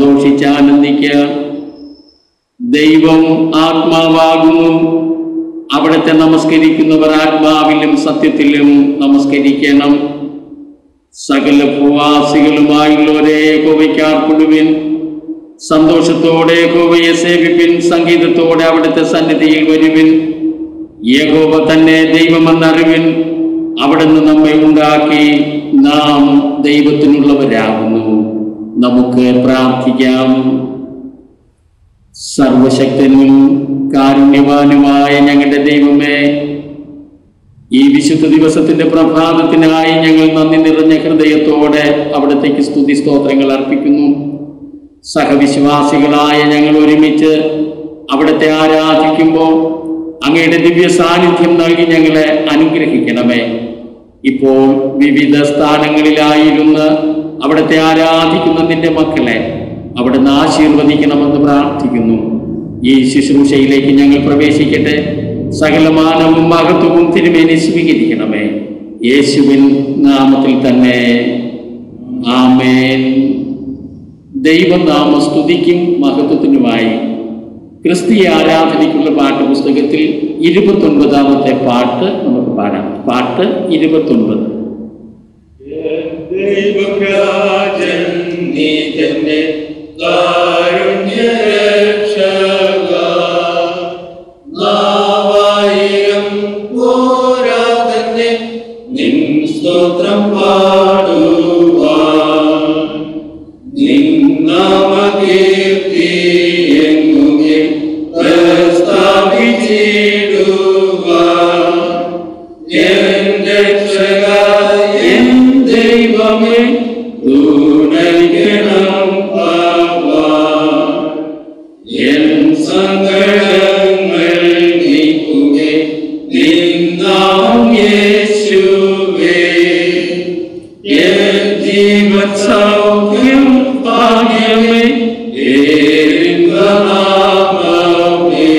സന്തോഷിച്ച് ആനന്ദിക്കുക ദൈവം ആത്മാവാകുന്നു അവിടുത്തെ നമസ്കരിക്കുന്നവർ ആത്മാവിലും സത്യത്തിലും നമസ്കരിക്കണം സകല ഭൂവാസികളുമായുള്ളവരെ യഹോവയ്ക്കാർപ്പെടുവിൻ സന്തോഷത്തോടെ യഹോവയെ സേവിപ്പിൻ സംഗീതത്തോടെ അവിടുത്തെ സന്നിധിയിൽ വരുവിൻ യഹോവ തന്നെ ദൈവമെന്നറിവിൻ അവിടുന്ന് നമ്മെ ഉണ്ടാക്കി നാം ദൈവത്തിനുള്ളവരാകുന്നു നമുക്ക് പ്രാർത്ഥിക്കാം സർവശക്തനും കാരുണ്യവാനുമായ ഞങ്ങളുടെ ദൈവമേ ഈ വിശുദ്ധ ദിവസത്തിന്റെ പ്രഭാതത്തിനായി ഞങ്ങൾ നന്ദി നിറഞ്ഞ ഹൃദയത്തോടെ അവിടത്തേക്ക് സ്തുതി സ്തോത്രങ്ങൾ അർപ്പിക്കുന്നു സഹവിശ്വാസികളായ ഞങ്ങൾ ഒരുമിച്ച് അവിടുത്തെ ആരാധിക്കുമ്പോൾ അങ്ങയുടെ ദിവ്യ സാന്നിധ്യം നൽകി ഞങ്ങളെ അനുഗ്രഹിക്കണമേ ഇപ്പോൾ വിവിധ സ്ഥാനങ്ങളിലായിരുന്ന് അവിടുത്തെ ആരാധിക്കുന്ന നിന്റെ മക്കളെ അവിടുന്ന് ആശീർവദിക്കണമെന്ന് പ്രാർത്ഥിക്കുന്നു ഈ ശുശ്രൂഷയിലേക്ക് ഞങ്ങൾ പ്രവേശിക്കട്ടെ സകലമാനവും മഹത്വവും തിരുമേനി സ്വീകരിക്കണമേ യേശുവിൻ നാമത്തിൽ തന്നെ ആമേൻ ദൈവനാമ സ്തുതിക്കും മഹത്വത്തിനുമായി ക്രിസ്തീയ ആരാധനയ്ക്കുള്ള പാഠപുസ്തകത്തിൽ ഇരുപത്തൊൻപതാമത്തെ പാട്ട് നമുക്ക് പാടാം പാട്ട് ഇരുപത്തൊൻപത് ദൈവരാജൻ നീ തന്നെ കാരുണ്യരക്ഷക നാവായിരം പോരാ തന്നെ നിൻ സ്തോത്രം പാടുവാൻ നിൻ നാമകീർത്തി എങ്ങുമേ പ്രസ്താവിച്ചിടുവാൻ എൻ രക്ഷക എൻ ദൈവമേ തുണയ്ക്കണം പാവാൻ എൻ സങ്കടങ്ങൾ നീക്കുമേ നിന്നാം യേശുവേ എൻ ജീവസൗഖ്യം ഭാഗ്യമേ നാമമേ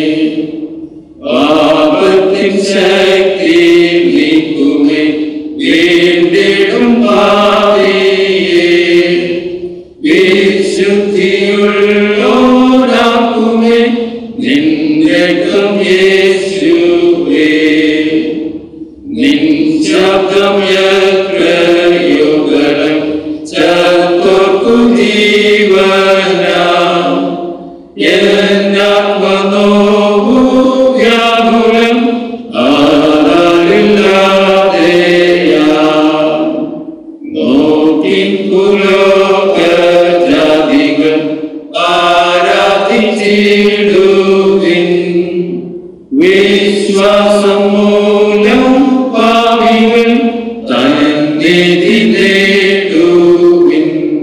പാപത്തിൻ ശക്തി നീക്കുമേ വീണ്ടിടും പാവിയേ വിശുദ്ധിയുള്ളോരാക്കുമേ നിന്റെ യേശുവേ നിൻ ശബ്ദം യുഗളം ചത്തോർക്കു ജീവന എന്നാത്മനോവു വ്യാകുലം ആരില്ലാതെയാ നോക്കിൻ പുലോകജാതികൾ ആരാധിച്ചിടുവിൻ വിശ്വാസം മൂലം പാവികൾ തന്നിധി നേടുവിൻ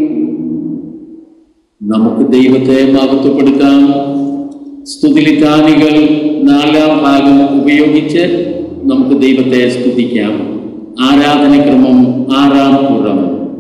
നമുക്ക് ദൈവത്തെ മഹത്വപ്പെടുത്താം സ്തുതിലിത്താനികൾ നാലാം ഭാഗം ഉപയോഗിച്ച് നമുക്ക് ദൈവത്തെ സ്തുതിക്കാം ആരാധനക്രമം ആറാം പുറം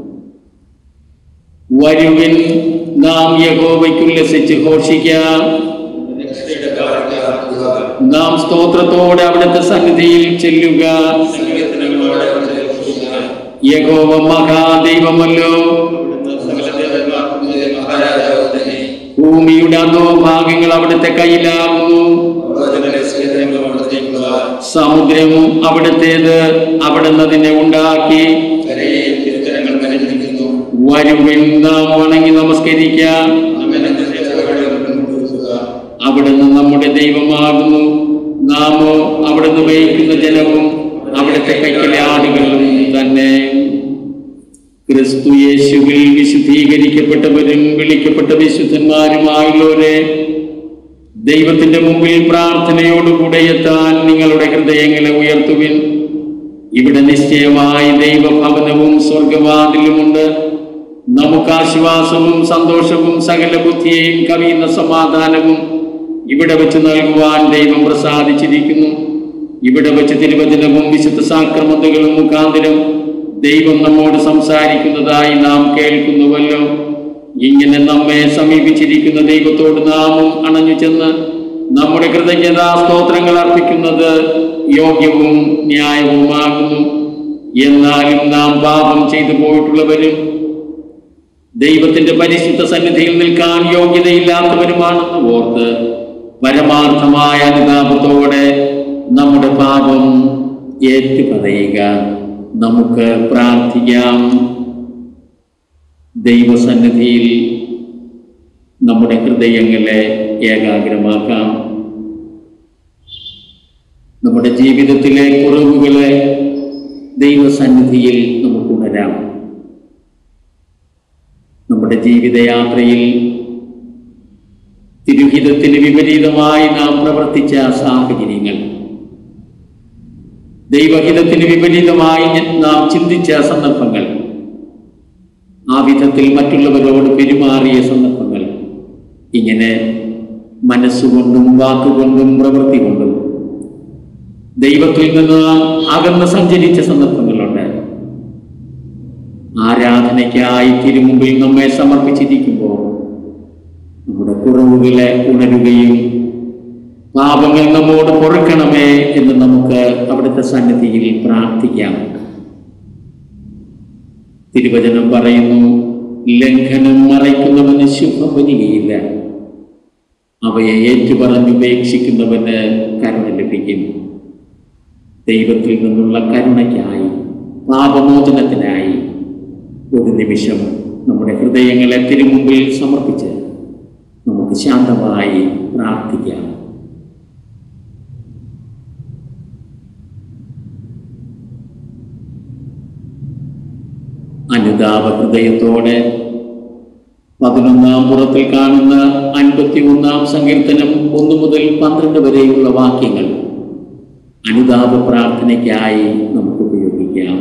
വരുവിൻ നാം യഹോവയ്ക്കുല്ലസിച്ച് ഘോഷിക്കാം രക്ഷയുടെ കാരണമാക്കുക നാം സ്തോത്രത്തോടെ അവിടുത്തെ സന്നിധിയിൽ ചെല്ലുക സംഗീതത്തിനോടെ ഘോഷിക്കുക. യഹോവ മഹാദൈവമല്ലോ അവിടുന്ന് സകല ദേവന്മാർക്കും മഹാരാജാവ് തന്നെ ഭൂമിയുടെ അധോഭാഗങ്ങൾ അവിടുത്തെ കയ്യിലാകുന്നു പ്രവചന സ്നേഹങ്ങൾ വർദ്ധിക്കുക സമുദ്രവും അവിടുത്തേത് അവിടുന്ന് അതിനെ ഉണ്ടാക്കി കരയിൽ തിരുത്തരങ്ങൾ പരിഹരിക്കുന്നു വരുവിൻ നാം വണങ്ങി നമസ്കരിക്കാം അങ്ങനെ കൊടുക്കുക അവിടുന്ന് നമ്മുടെ ദൈവമാകുന്നു നാമോ അവിടുന്ന് വഹിക്കുന്ന ജനവും അവിടുത്തെ കൈക്കലെ ആടുകളും തന്നെ ക്രിസ്തു യേശുവിൽ വിശുദ്ധീകരിക്കപ്പെട്ടവരും വിളിക്കപ്പെട്ട വിശുദ്ധന്മാരുമായുള്ളവരെ ദൈവത്തിന്റെ മുമ്പിൽ പ്രാർത്ഥനയോടുകൂടെ എത്താൻ നിങ്ങളുടെ ഹൃദയങ്ങളെ ഉയർത്തുവിൻ ഇവിടെ നിശ്ചയമായി ദൈവഭവനവും സ്വർഗവാതിലുമുണ്ട് നമുക്ക് ആശ്വാസവും സന്തോഷവും സകല ബുദ്ധിയെയും കവിയുന്ന സമാധാനവും ഇവിടെ വെച്ച് നൽകുവാൻ ദൈവം പ്രസാദിച്ചിരിക്കുന്നു ഇവിടെ വെച്ച് തിരുവചനവും വിശുദ്ധ സാക്രമതകളും മുഖാന്തരം ദൈവം നമ്മോട് സംസാരിക്കുന്നതായി നാം കേൾക്കുന്നുവല്ലോ ഇങ്ങനെ നമ്മെ സമീപിച്ചിരിക്കുന്ന ദൈവത്തോട് നാമും അണഞ്ഞു ചെന്ന് നമ്മുടെ കൃതജ്ഞതാ സ്തോത്രങ്ങൾ അർപ്പിക്കുന്നത് യോഗ്യവും ന്യായവുമാകുന്നു എന്നാലും നാം പാപം ചെയ്തു പോയിട്ടുള്ളവരും ദൈവത്തിന്റെ പരിശുദ്ധ സന്നിധിയിൽ നിൽക്കാൻ യോഗ്യതയില്ലാത്തവരുമാണെന്ന് ഓർത്ത് പരമാർത്ഥമായ അനുതാപത്തോടെ നമ്മുടെ പാപം ഏറ്റുപറയുക നമുക്ക് പ്രാർത്ഥിക്കാം ദൈവസന്നിധിയിൽ നമ്മുടെ ഹൃദയങ്ങളെ ഏകാഗ്രമാക്കാം നമ്മുടെ ജീവിതത്തിലെ കുറവുകളെ ദൈവസന്നിധിയിൽ നമുക്ക് ഉണരാം നമ്മുടെ ജീവിതയാത്രയിൽ തിരുഹിതത്തിന് വിപരീതമായി നാം പ്രവർത്തിച്ച സാഹചര്യങ്ങൾ ദൈവഹിതത്തിന് വിപരീതമായി നാം ചിന്തിച്ച സന്ദർഭങ്ങൾ ആ വിധത്തിൽ മറ്റുള്ളവരോട് പെരുമാറിയ സന്ദർഭങ്ങൾ ഇങ്ങനെ മനസ്സുകൊണ്ടും വാക്കുകൊണ്ടും പ്രവൃത്തി കൊണ്ടും ദൈവത്തിൽ നിന്ന് അകന്ന് സഞ്ചരിച്ച സന്ദർഭങ്ങളുണ്ട് ആരാധനയ്ക്കായി തിരുമുമ്പിൽ നമ്മെ സമർപ്പിച്ചിരിക്കുമ്പോൾ നമ്മുടെ കുറവുകളെ ഉണരുകയും പാപങ്ങൾ നമ്മോട് പൊറുക്കണമേ എന്ന് നമുക്ക് അവിടുത്തെ സന്നിധിയിൽ പ്രാർത്ഥിക്കാം തിരുവചനം പറയുന്നു ലംഘനം മറയ്ക്കുന്നവന് ശുഭം വരികയില്ല അവയെ ഏറ്റുപറഞ്ഞുപേക്ഷിക്കുന്നവന് കരുണ ലഭിക്കും ദൈവത്തിൽ നിന്നുള്ള കരുണയ്ക്കായി പാപമോചനത്തിനായി ഒരു നിമിഷം നമ്മുടെ ഹൃദയങ്ങളെ തിരുമുമ്പിൽ സമർപ്പിച്ച് നമുക്ക് ശാന്തമായി പ്രാർത്ഥിക്കാം അനുതാപ ഹൃദയത്തോടെ പതിനൊന്നാം പുറത്തിൽ കാണുന്ന അൻപത്തി ഒന്നാം സങ്കീർത്തനം ഒന്നു മുതൽ പന്ത്രണ്ട് വരെയുള്ള വാക്യങ്ങൾ അനുതാപ പ്രാർത്ഥനയ്ക്കായി നമുക്ക് ഉപയോഗിക്കാം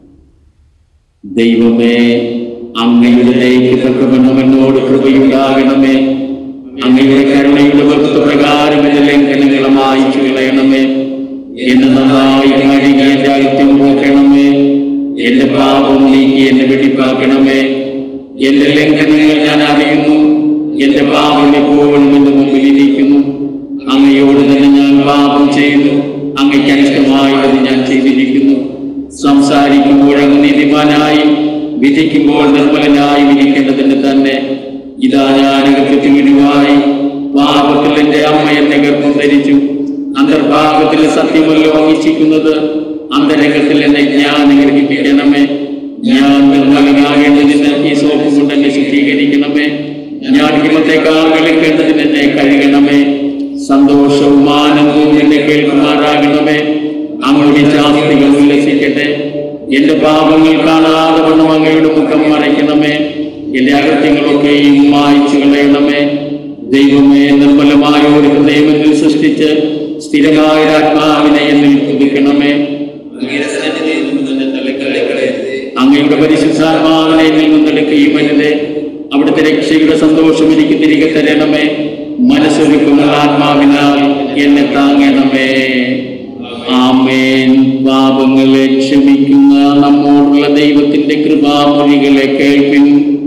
ദൈവമേ അങ്ങയുടെ ദൈവം എന്നോട് കൃപയുണ്ടാകണമേ അങ്ങയുടെ കരുണയുടെ വകുപ്പ് പ്രകാരം എന്റെ ലംഘനങ്ങളെ മായിച്ചു കളയണമേ എന്നെ നന്നായി കഴുകി എന്റെ അകത്യം പോക്കണമേ എന്റെ പാപം നീക്കി എന്നെ വെടിപ്പാക്കണമേ എന്റെ ലംഘനങ്ങൾ ഞാൻ അറിയുന്നു എന്റെ പാപം എപ്പോഴും എന്റെ മുമ്പിൽ ഇരിക്കുന്നു അങ്ങയോട് തന്നെ ഞാൻ പാപം ചെയ്യുന്നു അങ്ങയ്ക്ക് അനിഷ്ടമായത് ഞാൻ ചെയ്തിരിക്കുന്നു സംസാരിക്കുമ്പോൾ അങ്ങ് നീതിമാനായി വിധിക്കുമ്പോൾ നിർമ്മലനായി വിധിക്കേണ്ടതിന് തന്നെ ഇതാ ഞാൻ അകത്ത് വീടുവായി പാപത്തിൽ എന്റെ അമ്മ എന്നെ ഗർഭം ധരിച്ചു അന്തർഭാഗത്തിൽ സത്യമല്ലോ ഇച്ഛിക്കുന്നത് അന്തരംഗത്തിൽ എന്നെ ജ്ഞാനം ഗ്രഹിപ്പിക്കണമേ ഞാൻ നിർമ്മലനാകേണ്ടതിന് ഈ സോപ്പ് കൊണ്ട് എന്നെ ശുദ്ധീകരിക്കണമേ ഞാൻ ഹിമത്തെക്കാൾ വെളുക്കേണ്ടതിന് എന്നെ കഴുകണമേ സന്തോഷവും ആനന്ദവും എന്നെ കേൾക്കുമാറാകണമേ അങ്ങയുടെ ശാസ്ത്രികൾ ഉല്ലസിക്കട്ടെ എന്റെ പാപങ്ങൾ കാണാതെ വണ്ണം അങ്ങയുടെ മുഖം മറയ്ക്കണമേ എന്റെ അകത്യങ്ങളൊക്കെയും മായ്ച്ചു കളയണമേ ദൈവമേ നിർമ്മലമായ ഒരു ഹൃദയം എന്നിൽ സൃഷ്ടിച്ച് സ്ഥിരമായ ഒരു ആത്മാവിനെ എന്നിൽ പുതുക്കണമേ അങ്ങയുടെ സന്നിധിയിൽ നിന്ന് തന്നെ തള്ളിക്കളയരുതേ അങ്ങയുടെ പരിശുദ്ധാത്മാവിനെ എന്നിൽ നിന്നെടുക്കുകയും അരുതേ അവിടുത്തെ രക്ഷയുടെ സന്തോഷം എനിക്ക് തിരികെ തരണമേ മനസ്സൊരുക്കുന്ന ആത്മാവിനാൽ എന്നെ താങ്ങണമേ ആമേൻ പാപങ്ങളെ ക്ഷമിക്കുന്ന നമ്മോടുള്ള ദൈവത്തിന്റെ കൃപാമൊഴികളെ കേൾപ്പിൻ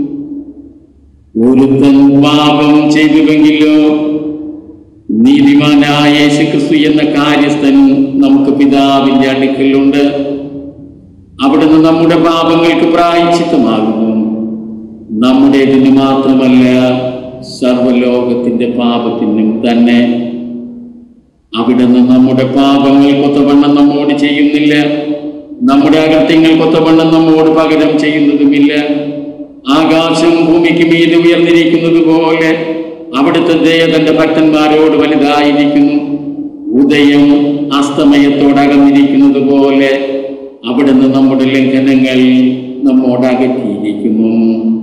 ഒരുത്തൻ പാപം ചെയ്തുവെങ്കിലോ നീതിമാനായ യേശുക്രിസ്തു എന്ന കാര്യസ്ഥൻ നമുക്ക് പിതാവിന്റെ അടുക്കലുണ്ട് അവിടുന്ന് നമ്മുടെ പാപങ്ങൾക്ക് പ്രായച്ചിത്തമാകുന്നു നമ്മുടേതിന് മാത്രമല്ല സർവലോകത്തിന്റെ പാപത്തിനും തന്നെ അവിടുന്ന് നമ്മുടെ പാപങ്ങൾ കൊത്തവണ്ണം നമ്മോട് ചെയ്യുന്നില്ല നമ്മുടെ അകത്യങ്ങൾ കൊത്തവണ്ണം നമ്മോട് പകരം ചെയ്യുന്നതുമില്ല ആകാശം ഭൂമിക്ക് മീതെ ഉയർന്നിരിക്കുന്നത് പോലെ അവിടുത്തെ ദയ തന്റെ ഭക്തന്മാരോട് വലുതായിരിക്കുന്നു ഉദയം അസ്തമയത്തോടകന്നിരിക്കുന്നത് പോലെ അവിടുന്ന് നമ്മുടെ ലംഘനങ്ങൾ നമ്മോട് അകറ്റിയിരിക്കുന്നു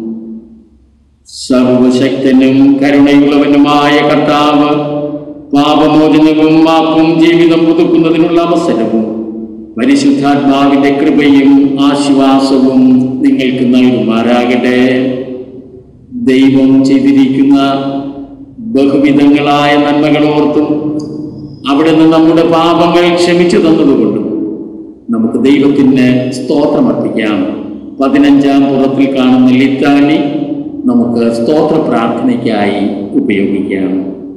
സർവശക്തനും കരുണയുള്ളവനുമായ കർത്താവ് പാപമോചനവും മാപ്പും ജീവിതം പുതുക്കുന്നതിനുള്ള അവസരവും പരിശുദ്ധാത്മാവിന്റെ കൃപയും ആശ്വാസവും നിങ്ങൾക്ക് നൽകുമാറാകട്ടെ ദൈവം ചെയ്തിരിക്കുന്ന ബഹുവിധങ്ങളായ നന്മകൾ ഓർത്തും അവിടുന്ന് നമ്മുടെ പാപങ്ങൾ ക്ഷമിച്ചു തന്നതുകൊണ്ടും നമുക്ക് ദൈവത്തിന് സ്തോത്രമർപ്പിക്കാം പതിനഞ്ചാം പുറത്തിൽ കാണുന്ന ലിത്താനി നമുക്ക് സ്തോത്ര പ്രാർത്ഥനയ്ക്കായി ഉപയോഗിക്കാം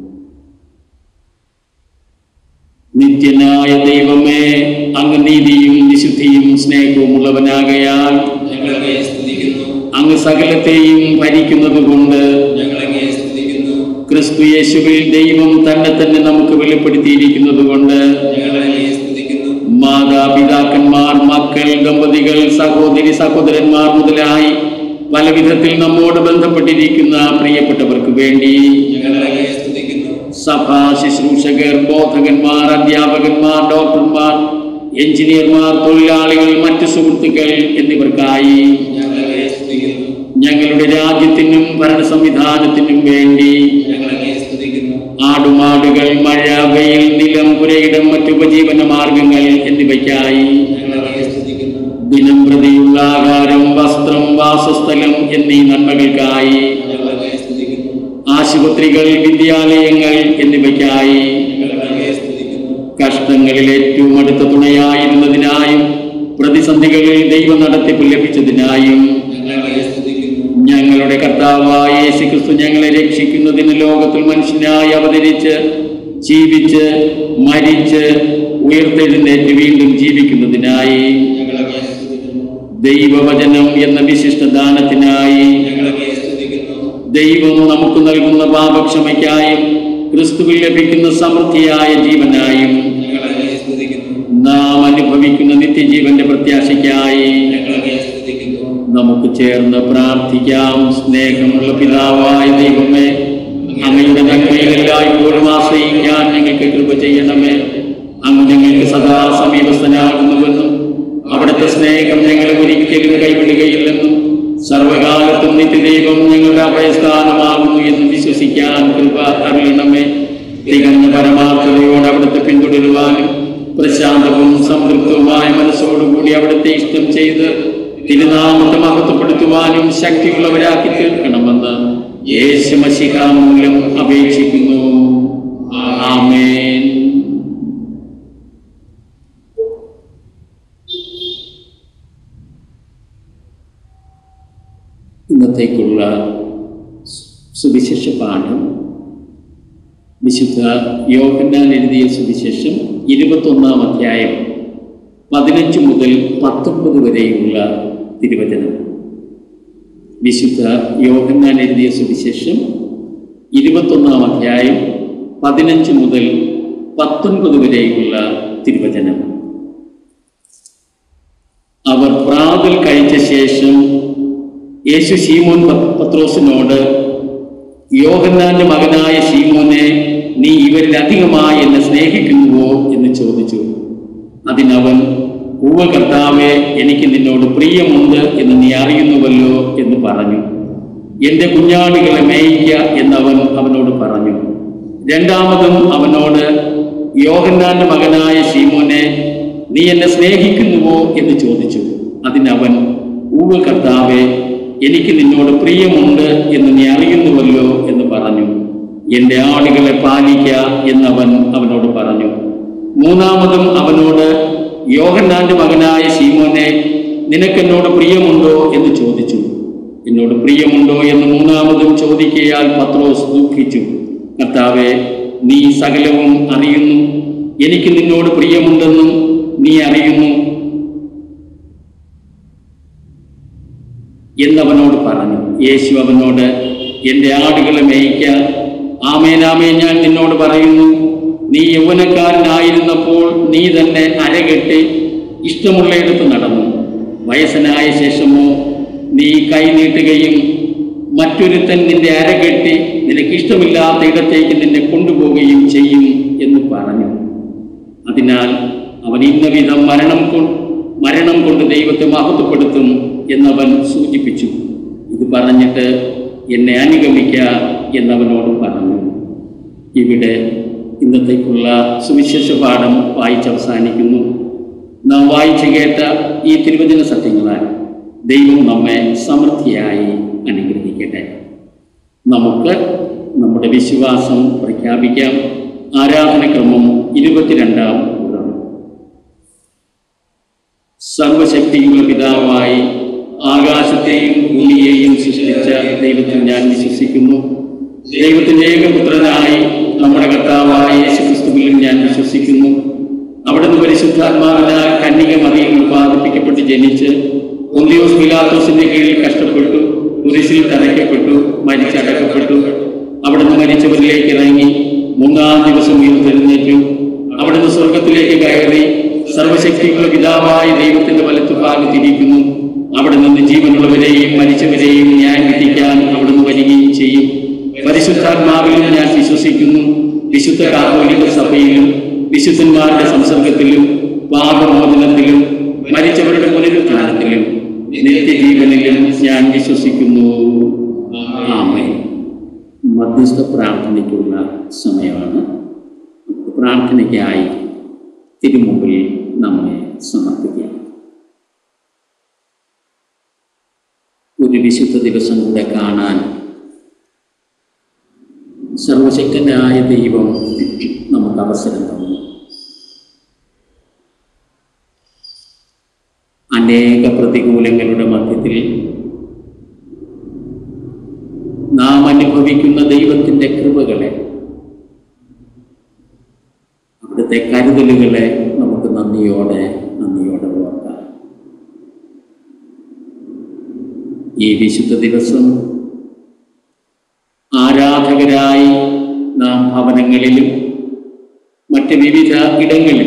നിത്യനായ ദൈവമേ അങ്ങ് നീതിയും വിശുദ്ധിയും സ്നേഹവും ഉള്ളവനാകയാൽ ഞങ്ങളെ സ്തുതിക്കുന്നു അങ്ങ് സകലത്തെയും ഭരിക്കുന്നത് കൊണ്ട് ഞങ്ങളങ്ങേ സ്തുതിക്കുന്നു ക്രിസ്തു യേശുവിൽ ദൈവം തന്നെ തന്നെ നമുക്ക് വെളിപ്പെടുത്തിയിരിക്കുന്നത് കൊണ്ട് ഞങ്ങളങ്ങേ സ്തുതിക്കുന്നു മാതാപിതാക്കന്മാർ മക്കൾ ദമ്പതികൾ സഹോദരി സഹോദരന്മാർ മുതലായി പല വിധത്തിൽ നമ്മോട് ബന്ധപ്പെട്ടിരിക്കുന്ന പ്രിയപ്പെട്ടവർക്ക് വേണ്ടി ഞങ്ങളങ്ങേ സ്തുതിക്കുന്നു സഭാ ശുശ്രൂഷകർ ബോധകന്മാർ അധ്യാപകന്മാർ ഡോക്ടർമാർ എഞ്ചിനീയർമാർ തൊഴിലാളികൾ മറ്റു സുഹൃത്തുക്കൾ എന്നിവർക്കായി ഞങ്ങളങ്ങേ സ്തുതിക്കുന്നു ഞങ്ങളുടെ രാജ്യത്തിനും ഭരണ സംവിധാനത്തിനും വേണ്ടി ഞങ്ങളങ്ങേ സ്തുതിക്കുന്നു ആടുമാടുകൾ മഴ വെയിൽ നിലം പുരയിടം മറ്റു ഉപജീവന മാർഗങ്ങൾ എന്നിവയ്ക്കായി ഞങ്ങളങ്ങേ സ്തുതിക്കുന്നു ദിനം പ്രതിയുള്ള ആഹാരം വസ്ത്രം വാസസ്ഥലം എന്നീ നന്മകൾക്കായി ഞങ്ങളങ്ങേ സ്തുതിക്കുന്നു ആശുപത്രികൾ വിദ്യാലയങ്ങൾ എന്നിവയ്ക്കായി ഞങ്ങളങ്ങേ സ്തുതിക്കുന്നു കഷ്ടങ്ങളിൽ ഏറ്റവും അടുത്ത തുണയായിരുന്നതിനായും പ്രതിസന്ധികളിൽ ദൈവ നടത്തിപ്പ് ലഭിച്ചതിനായും ഞങ്ങളങ്ങേ സ്തുതിക്കുന്നു ഞങ്ങളുടെ കർത്താവായ യേശു ക്രിസ്തു ഞങ്ങളെ രക്ഷിക്കുന്നതിന് ലോകത്തിൽ മനുഷ്യനായി അവതരിച്ച് ജീവിച്ച് മരിച്ച് ഉയർത്തെഴുന്നേറ്റ് വീണ്ടും ജീവിക്കുന്നതിനായി ഞങ്ങളങ്ങേ സ്തുതിക്കുന്നു ദൈവവചനം എന്ന വിശിഷ്ട ദാനത്തിനായി ഞങ്ങളങ്ങേ സ്തുതിക്കുന്നു ദൈവം നമുക്ക് നൽകുന്ന പാപക്ഷമയ്ക്കായും ക്രിസ്തുവിൽ ലഭിക്കുന്ന സമൃദ്ധിയായ ജീവനായും ഞങ്ങളങ്ങേ സ്തുതിക്കുന്നു നാം അനുഭവിക്കുന്ന നിത്യജീവന്റെ പ്രത്യാശയ്ക്കായി ഞങ്ങളങ്ങേ സ്തുതിക്കുന്നു നമുക്ക് ചേർന്ന് പ്രാർത്ഥിക്കാം സ്നേഹമുള്ള പിതാവായ ദൈവമേ അങ്ങയുടെ നന്മയിൽ എല്ലായ്പ്പോഴും ആശ്രയിക്കാൻ ഞങ്ങൾക്ക് കൃപ ചെയ്യണമേ അങ്ങ് ഞങ്ങൾക്ക് സദാ സമീപസ്ഥനാകുന്നുവെന്നും അവിടുത്തെ സ്നേഹം ഞങ്ങളെ ഒരിക്കലും കൈവിടുകയില്ലെന്നും സർവകാലത്തും നിത്യദൈവം ഞങ്ങളുടെ അഭയസ്ഥാനമാകുന്നു എന്ന് വിശ്വസിക്കാൻ കൃപ അരുളണമേ തികഞ്ഞ പരമാർത്ഥതയോടെ അവിടുത്തെ പിന്തുടരുവാനും പ്രശാന്തവും സംതൃപ്തവുമായ മനസ്സോടുകൂടി അവിടുത്തെ ഇഷ്ടം ചെയ്ത് തിരുനാമത്തെ മഹത്വപ്പെടുത്തുവാനും ശക്തിയുള്ളവരാക്കി തീർക്കണമെന്ന് യേശു മഷിഹ മൂലം അപേക്ഷിക്കുന്നു ആമേൻ ഇന്നത്തേക്കുള്ള സുവിശേഷ പാഠം വിശുദ്ധ യോഹന്നാൻ എഴുതിയ സുവിശേഷം ഇരുപത്തൊന്നാം അധ്യായം പതിനഞ്ച് മുതൽ പത്തൊമ്പത് വരെയുള്ള തിരുവചനം വിശുദ്ധ യോഹന്നാൻ എഴുതിയ സുവിശേഷം ഇരുപത്തൊന്നാം അധ്യായം പതിനഞ്ച് മുതൽ പത്തൊൻപത് വരെയുള്ള തിരുവചനം അവർ പ്രാതൽ കഴിച്ച ശേഷം യേശു ശീമോൻ പ- പത്രോസിനോട് യോഹന്നാന്റെ മകനായ ശീമോനെ നീ ഇവരിൽ അധികമായി എന്നെ സ്നേഹിക്കുന്നുവോ എന്ന് ചോദിച്ചു അതിനവൻ ഉവ്വ കർത്താവെ എനിക്ക് നിന്നോട് പ്രിയമുണ്ട് എന്ന് നീ അറിയുന്നുവല്ലോ എന്ന് പറഞ്ഞു എന്റെ കുഞ്ഞാടുകളെ മേയിക്ക എന്നവൻ അവനോട് പറഞ്ഞു രണ്ടാമതും അവനോട് യോഹന്നാന്റെ മകനായ ശീമോനെ നീ എന്നെ സ്നേഹിക്കുന്നുവോ എന്ന് ചോദിച്ചു അതിനവൻ ഉവ്വ് കർത്താവെ എനിക്ക് നിന്നോട് പ്രിയമുണ്ട് എന്ന് നീ അറിയുന്നുവല്ലോ എന്ന് പറഞ്ഞു എന്റെ ആടുകളെ പാലിക്ക എന്നവൻ അവനോട് പറഞ്ഞു മൂന്നാമതും അവനോട് യോഹന്നാന്റെ മകനായ ശീമോനെ നിനക്കെന്നോട് പ്രിയമുണ്ടോ എന്ന് ചോദിച്ചു എന്നോട് പ്രിയമുണ്ടോ എന്ന് മൂന്നാമതും ചോദിക്കയാൽ പത്രോസ് ദുഃഖിച്ചു കർത്താവെ നീ സകലവും അറിയുന്നു എനിക്ക് നിന്നോട് പ്രിയമുണ്ടെന്നും നീ അറിയുന്നു എന്നവനോട് പറഞ്ഞു യേശു അവനോട് എൻ്റെ ആടുകളെ മേയ്ക്ക ആമേനാമേ ഞാൻ നിന്നോട് പറയുന്നു നീ യൗവനക്കാരനായിരുന്നപ്പോൾ നീ തന്നെ അരകെട്ടി ഇഷ്ടമുള്ളയിടത്ത് നടന്നു വയസ്സനായ ശേഷമോ നീ കൈ നീട്ടുകയും മറ്റൊരുത്തൻ നിന്റെ അരകെട്ടി നിനക്ക് ഇഷ്ടമില്ലാത്ത ഇടത്തേക്ക് നിന്നെ കൊണ്ടുപോവുകയും ചെയ്യും എന്ന് പറഞ്ഞു അതിനാൽ അവൻ ഇന്ന വിധം മരണം കൊണ്ട് മരണം കൊണ്ട് ദൈവത്തെ മഹത്വപ്പെടുത്തും എന്നവൻ സൂചിപ്പിച്ചു ഇത് പറഞ്ഞിട്ട് എന്നെ അനുഗമിക്ക എന്നവനോട് പറഞ്ഞു ഇവിടെ ഇന്നത്തേക്കുള്ള സുവിശേഷ പാഠം വായിച്ചവസാനിക്കുന്നു നാം വായിച്ചു കേട്ട ഈ തിരുവചന സത്യങ്ങളാൽ ദൈവം നമ്മെ സമൃദ്ധിയായി അനുഗ്രഹിക്കട്ടെ നമുക്ക് നമ്മുടെ വിശ്വാസം പ്രഖ്യാപിക്കാം ആരാധനക്രമം ഇരുപത്തിരണ്ടാം കൂടം സർവശക്തിയുള്ള പിതാവായി ആകാശത്തെയും ഭൂമിയെയും സൃഷ്ടിച്ച ദൈവത്തിൽ ഞാൻ വിശ്വസിക്കുന്നു ദൈവത്തിന്റെ ഏകപുത്രനായി നമ്മുടെ കർത്താവായ യേശുക്രിസ്തുവിൽ ഞാൻ വിശ്വസിക്കുന്നു അവിടുന്ന് പരിശുദ്ധാത്മാവിനാൽ കന്യക മറിയിൽ ഉത്പാദിപ്പിക്കപ്പെട്ട് ജനിച്ച് ഒന്തിയോസ് പിലാത്തോസിന്റെ കീഴിൽ കഷ്ടപ്പെട്ടു കുരിശിൽ തറയ്ക്കപ്പെട്ടു മരിച്ചടക്കപ്പെട്ടു അവിടുന്ന് മരിച്ചവരിലേക്ക് ഇറങ്ങി മൂന്നാം ദിവസം ഉയർത്തെഴുന്നേറ്റു അവിടുന്ന് സ്വർഗത്തിലേക്ക് കയറി സർവശക്തിയുള്ള പിതാവായ ദൈവത്തിന്റെ വലത്തുഭാഗത്തിരിക്കുന്നു അവിടെ നിന്ന് ജീവനുള്ളവരെയും മരിച്ചവരെയും ന്യായം വിധിക്കാൻ അവിടുന്ന് വരികയും ചെയ്യും പരിശുദ്ധാത്മാവിലും ഞാൻ വിശ്വസിക്കുന്നു വിശുദ്ധ കാത്തോലിക സഭയിലും വിശുദ്ധന്മാരുടെ സംസർഗത്തിലും പാപമോചനത്തിലും മരിച്ചവരുടെ പുനരുദ്ധാനത്തിലും നിത്യജീവനിലും ഞാൻ വിശ്വസിക്കുന്നു ആമേൻ മധ്യസ്ഥ പ്രാർത്ഥനയ്ക്കുള്ള സമയമാണ് നമുക്ക് പ്രാർത്ഥനയ്ക്കായി തിരുമുമ്പിൽ നമ്മെ സമർപ്പിക്കാം ഒരു വിശുദ്ധ ദിവസം കൂടെ കാണാൻ സർവശക്തനായ ദൈവം നമുക്ക് അവസരം തന്നു അനേക പ്രതികൂലങ്ങളുടെ മധ്യത്തിൽ നാം അനുഭവിക്കുന്ന ദൈവത്തിൻ്റെ കൃപകളെ അവിടുത്തെ കരുതലുകളെ നമുക്ക് നന്ദിയോടെ നന്ദിയോടെ ഓർക്കാം ഈ വിശുദ്ധ ദിവസം ആരാധകരായി നാം ഭവനങ്ങളിലും മറ്റ് വിവിധ ഇടങ്ങളിലും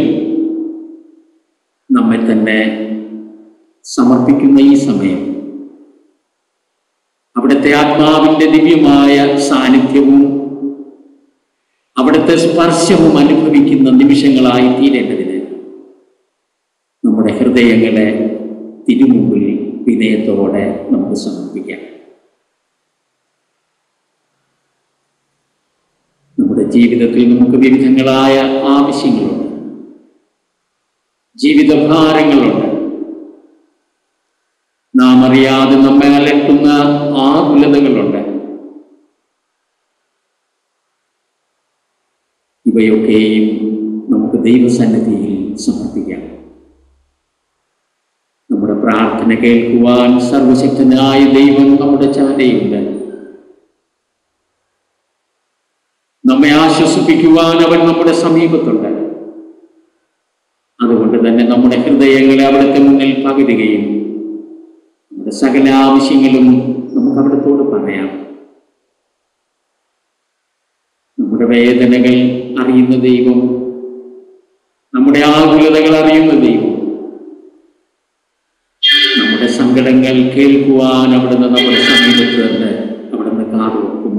നമ്മെ തന്നെ സമർപ്പിക്കുന്ന ഈ സമയം അവിടുത്തെ ആത്മാവിൻ്റെ ദിവ്യമായ സാന്നിധ്യവും അവിടുത്തെ സ്പർശവും അനുഭവിക്കുന്ന നിമിഷങ്ങളായി തീരേണ്ടതിന് നമ്മുടെ ഹൃദയങ്ങളെ തിരുമുമ്പിൽ വിനയത്തോടെ നമുക്ക് സമർപ്പിക്കാം നമ്മുടെ ജീവിതത്തിൽ നമുക്ക് വിവിധങ്ങളായ ആവശ്യങ്ങളുണ്ട് ജീവിതഭാരങ്ങളുണ്ട് നാം അറിയാതെ നമ്മെ അലട്ടുന്ന ആകുലതകളുണ്ട് ഇവയൊക്കെയും നമുക്ക് ദൈവസന്നിധിയിൽ സമർപ്പിക്കാം നമ്മുടെ പ്രാർത്ഥന കേൾക്കുവാൻ സർവശക്തനായ ദൈവം നമ്മുടെ ചാരയുണ്ട് നമ്മെ ആശ്വസിപ്പിക്കുവാൻ അവൻ നമ്മുടെ സമീപത്തുണ്ട് അതുകൊണ്ട് തന്നെ നമ്മുടെ ഹൃദയങ്ങളെ അവിടുത്തെ മുന്നിൽ പകരുകയും നമ്മുടെ സകല ആവശ്യങ്ങളും നമുക്ക് അവിടത്തോട് പറയാം നമ്മുടെ വേദനകൾ അറിയുന്ന ദൈവം നമ്മുടെ ആകുലതകൾ അറിയുന്ന ദൈവം നമ്മുടെ സങ്കടങ്ങൾ കേൾക്കുവാൻ അവിടുന്ന് നമ്മുടെ സമീപത്ത് തന്നെ അവിടുന്ന് കാതുവെക്കുന്നു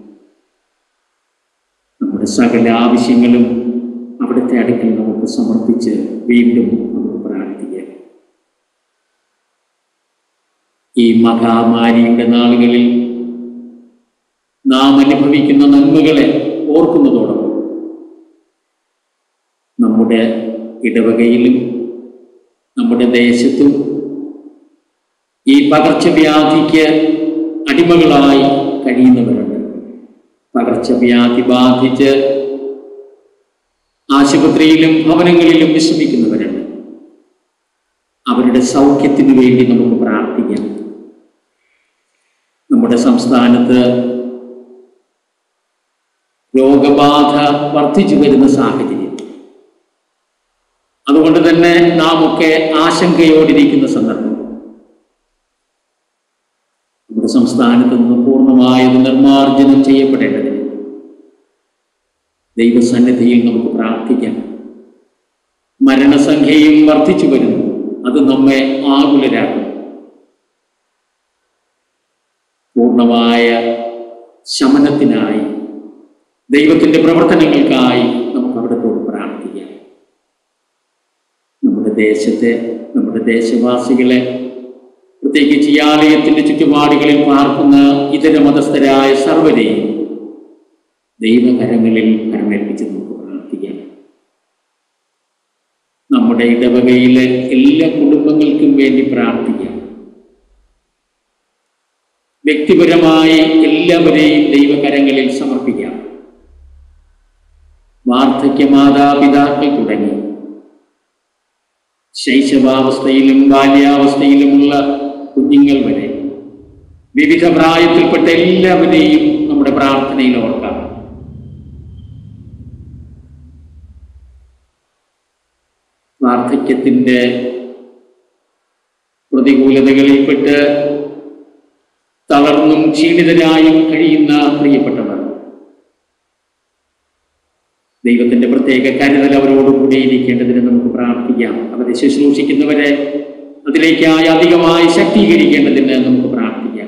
നമ്മുടെ സകല ആവശ്യങ്ങളും അവിടുത്തെ അടുക്കൽ നമുക്ക് സമർപ്പിച്ച് വീണ്ടും നമുക്ക് പ്രാർത്ഥിക്കാം ഈ മഹാമാരിയുടെ നാളുകളിൽ നാം അനുഭവിക്കുന്ന നന്മകളെ ഓർക്കുന്നതോടൊപ്പം നമ്മുടെ ഇടവകയിലും നമ്മുടെ ദേശത്തും ഈ പകർച്ചവ്യാധിക്ക് അടിമകളായി കഴിയുന്നവരുണ്ട് പകർച്ചവ്യാധി ബാധിച്ച് ആശുപത്രിയിലും ഭവനങ്ങളിലും വിശ്രമിക്കുന്നവരുണ്ട് അവരുടെ സൗഖ്യത്തിനു വേണ്ടി നമുക്ക് പ്രാർത്ഥിക്കാം നമ്മുടെ സംസ്ഥാനത്ത് രോഗബാധ വർദ്ധിച്ചു വരുന്ന സാഹചര്യം അതുകൊണ്ട് തന്നെ നാം ഒക്കെ ആശങ്കയോടിരിക്കുന്ന സന്ദർഭം നമ്മുടെ സംസ്ഥാനത്ത് നിന്ന് പൂർണ്ണമായത് നിർമാർജനം ചെയ്യപ്പെടേണ്ടതിന് ദൈവസന്നിധിയിൽ നമുക്ക് പ്രാർത്ഥിക്കാം മരണസംഖ്യയും വർദ്ധിച്ചു വരുന്നു അത് നമ്മെ ആകുലരാക്കും പൂർണ്ണമായ ശമനത്തിനായി ദൈവത്തിൻ്റെ പ്രവർത്തനങ്ങൾക്കായി നമുക്ക് അവിടത്തോട് പ്രാർത്ഥിക്കാം നമ്മുടെ ദേശത്തെ നമ്മുടെ ദേശവാസികളെ പ്രത്യേകിച്ച് ഈ ആലയത്തിൻ്റെ ചുറ്റുപാടുകളിൽ പാർക്കുന്ന ഇതര മതസ്ഥരായ സർവരെയും ദൈവകരങ്ങളിൽ കരമേൽപ്പിച്ച് നമുക്ക് പ്രാർത്ഥിക്കാം നമ്മുടെ ഇടവകയിലെ എല്ലാ കുടുംബങ്ങൾക്കും വേണ്ടി പ്രാർത്ഥിക്കാം വ്യക്തിപരമായി എല്ലാവരെയും ദൈവകരങ്ങളിൽ സമർപ്പിക്കാം വാർദ്ധക്യ മാതാപിതാക്കൾ തുടങ്ങി ശൈശവാവസ്ഥയിലും ബാല്യാവസ്ഥയിലുമുള്ള കുഞ്ഞുങ്ങൾ വരെ വിവിധ പ്രായത്തിൽപ്പെട്ട എല്ലാവരെയും നമ്മുടെ പ്രാർത്ഥനയിൽ ഓർക്കാം വാർദ്ധക്യത്തിൻ്റെ പ്രതികൂലതകളിൽപ്പെട്ട് തളർന്നു തളർന്നും ക്ഷീണിതരായും കഴിയുന്ന പ്രിയപ്പെട്ടവർ ദൈവത്തിന്റെ പ്രത്യേക കരുതൽ അവരോടുകൂടി ഇരിക്കേണ്ടതിന് നമുക്ക് പ്രാർത്ഥിക്കാം അവരെ ശുശ്രൂഷിക്കുന്നവരെ അതിലേക്കായി അധികമായി ശക്തീകരിക്കേണ്ടതിന് നമുക്ക് പ്രാർത്ഥിക്കാം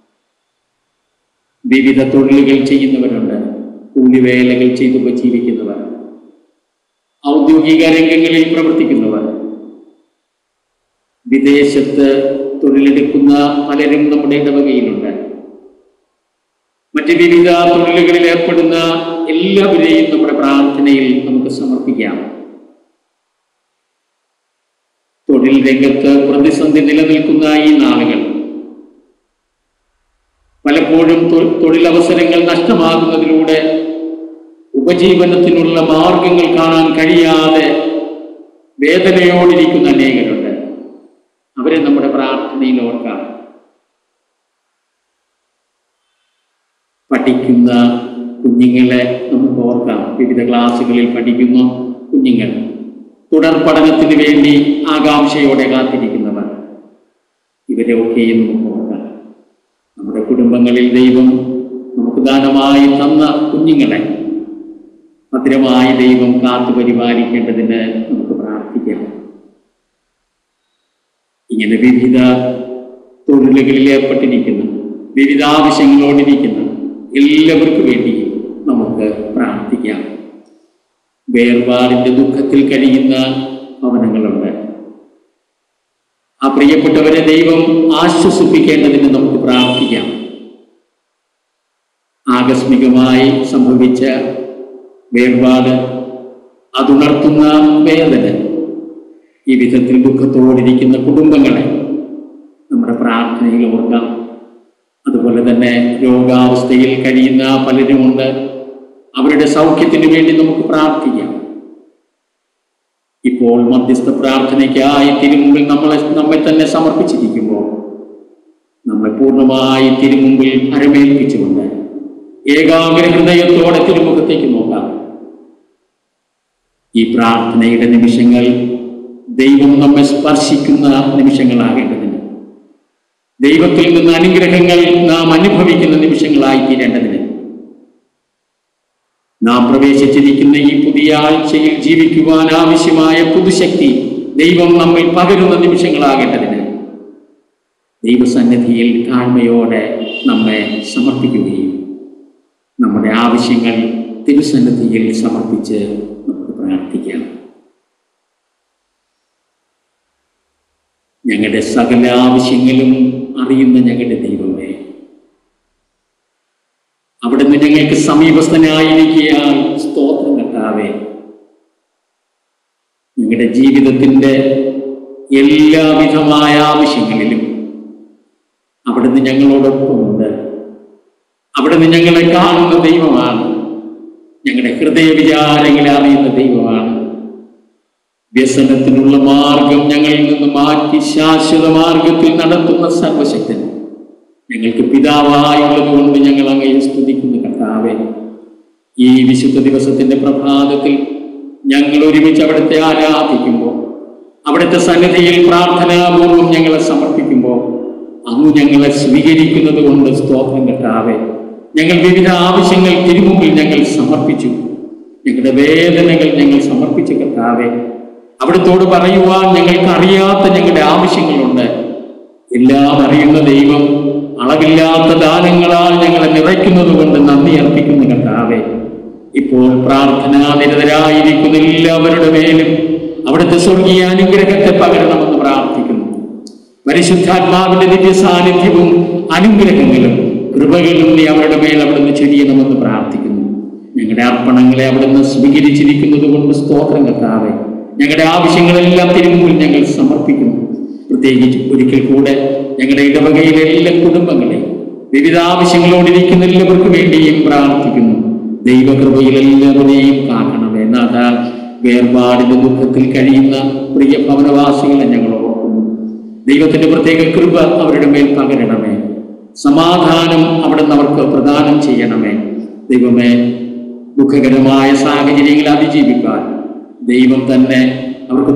വിവിധ തൊഴിലുകൾ ചെയ്യുന്നവരുണ്ട് കൂലിവേലകൾ ചെയ്തു ജീവിക്കുന്നവർ ഔദ്യോഗിക രംഗങ്ങളിൽ പ്രവർത്തിക്കുന്നവർ വിദേശത്ത് തൊഴിലെടുക്കുന്ന പലരും നമ്മുടെ ഇടവകയിലുണ്ട് മറ്റ് വിവിധ തൊഴിലുകളിൽ ഏർപ്പെടുന്ന എല്ലാവരെയും നമ്മുടെ പ്രാർത്ഥനയിൽ നമുക്ക് സമർപ്പിക്കാം തൊഴിൽ രംഗത്ത് പ്രതിസന്ധി നിലനിൽക്കുന്ന ഈ നാളുകൾ പലപ്പോഴും തൊ- തൊഴിലവസരങ്ങൾ നഷ്ടമാകുന്നതിലൂടെ ഉപജീവനത്തിനുള്ള മാർഗങ്ങൾ കാണാൻ കഴിയാതെ വേദനയോടിരിക്കുന്ന അനേകരുണ്ട് അവരെ നമ്മുടെ പ്രാർത്ഥനയിൽ ഓർക്കാം പഠിക്കുന്ന കുഞ്ഞുങ്ങളെ നമുക്ക് ഓർക്കാം വിവിധ ക്ലാസ്സുകളിൽ പഠിക്കുന്ന കുഞ്ഞുങ്ങൾ തുടർ പഠനത്തിന് വേണ്ടി ആകാംക്ഷയോടെ കാത്തിരിക്കുന്നവർ ഇവരെ ഒക്കെയും നമുക്ക് ഓർക്കാം നമ്മുടെ കുടുംബങ്ങളിൽ ദൈവം നമുക്ക് ദാനമായി തന്ന കുഞ്ഞുങ്ങളെ ഭദ്രമായി ദൈവം കാത്തു പരിപാലിക്കേണ്ടതിന് നമുക്ക് പ്രാർത്ഥിക്കാം ഇങ്ങനെ വിവിധ തൊഴിലുകളിൽ ഏർപ്പെട്ടിരിക്കുന്ന വിവിധ ആവശ്യങ്ങളോടിരിക്കുന്ന എല്ലാവർക്കും വേണ്ടി നമുക്ക് പ്രാർത്ഥിക്കാം വേർപാടിന്റെ ദുഃഖത്തിൽ കഴിയുന്ന ഭവനങ്ങളുണ്ട് ആ പ്രിയപ്പെട്ടവരെ ദൈവം ആശ്വസിപ്പിക്കേണ്ടതിന് നമുക്ക് പ്രാർത്ഥിക്കാം ആകസ്മികമായി സംഭവിച്ച വേർപാട് അതുണർത്തുന്ന വേദന ഈ വിധത്തിൽ ദുഃഖത്തോടിരിക്കുന്ന കുടുംബങ്ങളെ നമ്മുടെ പ്രാർത്ഥനയിൽ ഓർക്കാം അതുപോലെ തന്നെ രോഗാവസ്ഥയിൽ കഴിയുന്ന പലരുമുണ്ട് അവരുടെ സൗഖ്യത്തിന് വേണ്ടി നമുക്ക് പ്രാർത്ഥിക്കാം ഇപ്പോൾ മധ്യസ്ഥ പ്രാർത്ഥനയ്ക്കായി തിരുമുമ്പിൽ നമ്മളെ നമ്മെ തന്നെ സമർപ്പിച്ചിരിക്കുമ്പോൾ നമ്മെ പൂർണ്ണമായി തിരുമുമ്പിൽ ഭരമേൽപ്പിച്ചുകൊണ്ട് ഏകാഗ്ര ഹൃദയത്തോടെ തിരുമുഖത്തേക്ക് നോക്കാം ഈ പ്രാർത്ഥനയുടെ നിമിഷങ്ങൾ ദൈവം നമ്മെ സ്പർശിക്കുന്ന നിമിഷങ്ങളാകേണ്ടതിന് ദൈവത്തിൽ നിന്ന് അനുഗ്രഹങ്ങൾ നാം അനുഭവിക്കുന്ന നിമിഷങ്ങളായി തീരേണ്ടതിന് നാം പ്രവേശിച്ചിരിക്കുന്ന ഈ പുതിയ ആഴ്ചയിൽ ജീവിക്കുവാൻ ആവശ്യമായ പുതുശക്തി ദൈവം നമ്മിൽ പകരുന്ന നിമിഷങ്ങളാകേണ്ടതിന് ദൈവസന്നിധിയിൽ താഴ്മയോടെ നമ്മെ സമർപ്പിക്കുകയും നമ്മുടെ ആവശ്യങ്ങൾ തിരുസന്നിധിയിൽ സമർപ്പിച്ച് നമുക്ക് പ്രാർത്ഥിക്കാം ഞങ്ങളുടെ സകല ആവശ്യങ്ങളും അറിയുന്ന ഞങ്ങളുടെ ദൈവമേ അവിടുന്ന് ഞങ്ങൾക്ക് സമീപസ്ഥനായിരിക്കാൻ സ്തോത്രം കർത്താവേ ഞങ്ങളുടെ ജീവിതത്തിൻ്റെ എല്ലാവിധമായ ആവശ്യങ്ങളിലും അവിടുന്ന് ഞങ്ങളോടൊപ്പമുണ്ട് അവിടുന്ന് ഞങ്ങളെ കാണുന്ന ദൈവമാണ് ഞങ്ങളുടെ ഹൃദയ വിചാരങ്ങളെ അറിയുന്ന ദൈവമാണ് വ്യസനത്തിനുള്ള മാർഗം ഞങ്ങളിൽ നിന്ന് മാറ്റി ശാശ്വത മാർഗത്തിൽ നടത്തുന്ന സർവശക്തൻ ഞങ്ങൾക്ക് പിതാവായുള്ളത് കൊണ്ട് ഞങ്ങൾ അങ്ങയെ സ്തുതിക്കുന്നു കർത്താവെ ഈ വിശുദ്ധ ദിവസത്തിന്റെ പ്രഭാതത്തിൽ ഞങ്ങൾ ഒരുമിച്ച് അവിടുത്തെ ആരാധിക്കുമ്പോൾ അവിടുത്തെ സന്നിധിയിൽ പ്രാർത്ഥനാപൂർവം ഞങ്ങളെ സമർപ്പിക്കുമ്പോൾ അങ്ങ് ഞങ്ങളെ സ്വീകരിക്കുന്നത് കൊണ്ട് സ്തോത്രം കർത്താവെ ഞങ്ങൾ വിവിധ ആവശ്യങ്ങൾ തിരുമുമ്പിൽ ഞങ്ങൾ സമർപ്പിച്ചു ഞങ്ങളുടെ വേദനകൾ ഞങ്ങൾ സമർപ്പിച്ചു കർത്താവെ അവിടുത്തോട് പറയുവാൻ ഞങ്ങൾക്ക് അറിയാത്ത ഞങ്ങളുടെ ആവശ്യങ്ങളുണ്ട് എല്ലാം അറിയുന്ന ദൈവം അളവില്ലാത്ത ദാനങ്ങളാൽ ഞങ്ങളെ നിറയ്ക്കുന്നത് കൊണ്ട് നന്ദി അർപ്പിക്കുന്നു കർത്താവെ ഇപ്പോൾ പ്രാർത്ഥനാ നിരതരായിരിക്കുന്ന എല്ലാവരുടെ മേലും അവിടുത്തെ സ്വർഗീയ അനുഗ്രഹത്തെ പകരണമെന്ന് പ്രാർത്ഥിക്കുന്നു പരിശുദ്ധാത്മാവിന്റെ ദിവ്യ സാന്നിധ്യവും അനുഗ്രഹങ്ങളും കൃപകളും നീ അവരുടെ മേൽ അവിടുന്ന് ചെയ്യണമെന്ന് പ്രാർത്ഥിക്കുന്നു ഞങ്ങളുടെ അർപ്പണങ്ങളെ അവിടുന്ന് സ്വീകരിച്ചിരിക്കുന്നത് കൊണ്ട് സ്തോത്രം കർത്താവെ ഞങ്ങളുടെ ആവശ്യങ്ങളെല്ലാം തിരുമുമ്പിൽ ഞങ്ങൾ സമർപ്പിക്കുന്നു പ്രത്യേകിച്ച് ഒരിക്കൽ കൂടെ ഞങ്ങളുടെ ഇടവകയിലെ എല്ലാ കുടുംബങ്ങളെയും വിവിധ ആവശ്യങ്ങളോടിരിക്കുന്ന എല്ലാവർക്കും വേണ്ടിയും പ്രാർത്ഥിക്കുന്നു ദൈവകൃപയിൽ എല്ലാവരെയും കാക്കണമേ നാഥ വേർപാടിന്റെ ദുഃഖത്തിൽ കഴിയുന്ന പ്രിയ ഭവനവാസികളെ ഞങ്ങൾ ഓർക്കുന്നു ദൈവത്തിന്റെ പ്രത്യേക കൃപ അവരുടെ മേൽ പകരണമേ സമാധാനം അവിടെ നിന്ന് അവർക്ക് പ്രദാനം ചെയ്യണമേ ദൈവമേ ദുഃഖകരമായ സാഹചര്യങ്ങൾ അതിജീവിക്കാൻ ദൈവം തന്നെ അവർക്ക്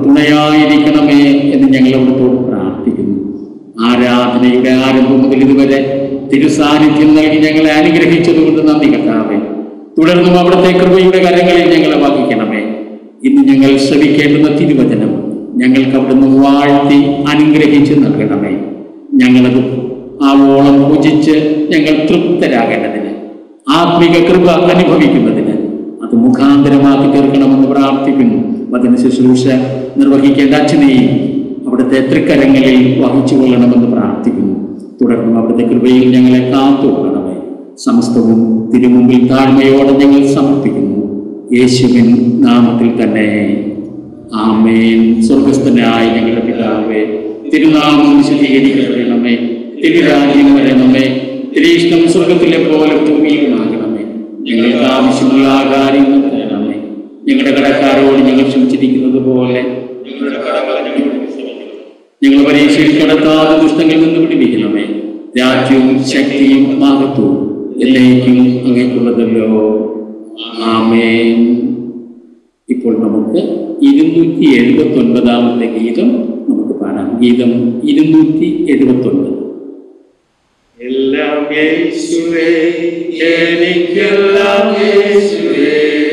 തുണയായിരിക്കണമേ എന്ന് ഞങ്ങൾ അവിടത്തോട് പ്രാർത്ഥിക്കുന്നു ആരാധനയുടെ ആരംഭം മുതൽ ഇതുവരെ തിരുസാന്നിധ്യം നൽകി ഞങ്ങളെ അനുഗ്രഹിച്ചതുകൊണ്ട് നന്ദി കർത്താവേ തുടർന്നും അവിടുത്തെ കൃപയുടെ കരങ്ങളിൽ ഞങ്ങളെ വഹിക്കണമേ ഇന്ന് ഞങ്ങൾ ശ്രമിക്കേണ്ടുന്ന തിരുവചനം ഞങ്ങൾക്ക് അവിടുന്ന് വാഴ്ത്തി അനുഗ്രഹിച്ച് നൽകണമേ ഞങ്ങളത് ആവോളം പൂജിച്ച് ഞങ്ങൾ തൃപ്തരാകേണ്ടതിന് ആത്മിക കൃപ അനുഭവിക്കുന്നതിന് അത് മുഖാന്തരമാക്കി തീർക്കണമെന്ന് പ്രാർത്ഥിക്കുന്നു വചന ശുശ്രൂഷ നിർവഹിക്കേണ്ട അച്ഛനെയും അവിടുത്തെ തൃക്കരങ്ങളിൽ വഹിച്ചു കൊള്ളണമെന്ന് പ്രാർത്ഥിക്കുന്നു തുടർന്നും അവിടുത്തെ കൃപയിൽ ഞങ്ങളെ കാത്തുകൊള്ളണമേ സമസ്തവും തിരുമുമ്പിൽ താഴ്മയോടെ ഞങ്ങൾ സമർപ്പിക്കുന്നു യേശുവിൻ നാമത്തിൽ തന്നെ ആമേൻ സ്വർഗസ്ഥനായ ഞങ്ങളുടെ പിതാവേ തിരുനാമം വിശദീകരിക്കപ്പെടണമേ തിരുരാജ്യം വരണമേ തിരീഷ്ടം സ്വർഗത്തിലെ പോലെ ഭൂമിയിലുമാകണമേ ഞങ്ങൾക്ക് ആവശ്യമുള്ള ആകാരം ഇന്ന് തരണമേ ഞങ്ങളുടെ കടക്കാരോട് ഞങ്ങൾ ക്ഷമിച്ചിരിക്കുന്നത് പോലെ ഞങ്ങളുടെ കടങ്ങളെ ഞങ്ങളോട് ക്ഷമിക്കണം. ഞങ്ങൾ പരീക്ഷയിൽ കടത്താതെ ദുഷ്ടങ്ങളിൽ നിന്ന് പിടിപ്പിക്കണമേ രാജ്യവും ശക്തിയും മഹത്വവും എന്നേക്കും അങ്ങേക്കുള്ളതല്ലോ ആമേൻ ഇപ്പോൾ നമുക്ക് ഇരുന്നൂറ്റി എഴുപത്തി ഒൻപതാമത്തെ ഗീതം നമുക്ക് പാടാം ഗീതം ഇരുന്നൂറ്റി എഴുപത്തി ഒൻപത് എല്ലാം യേശുവേ എനിക്കെല്ലാം യേശുവേ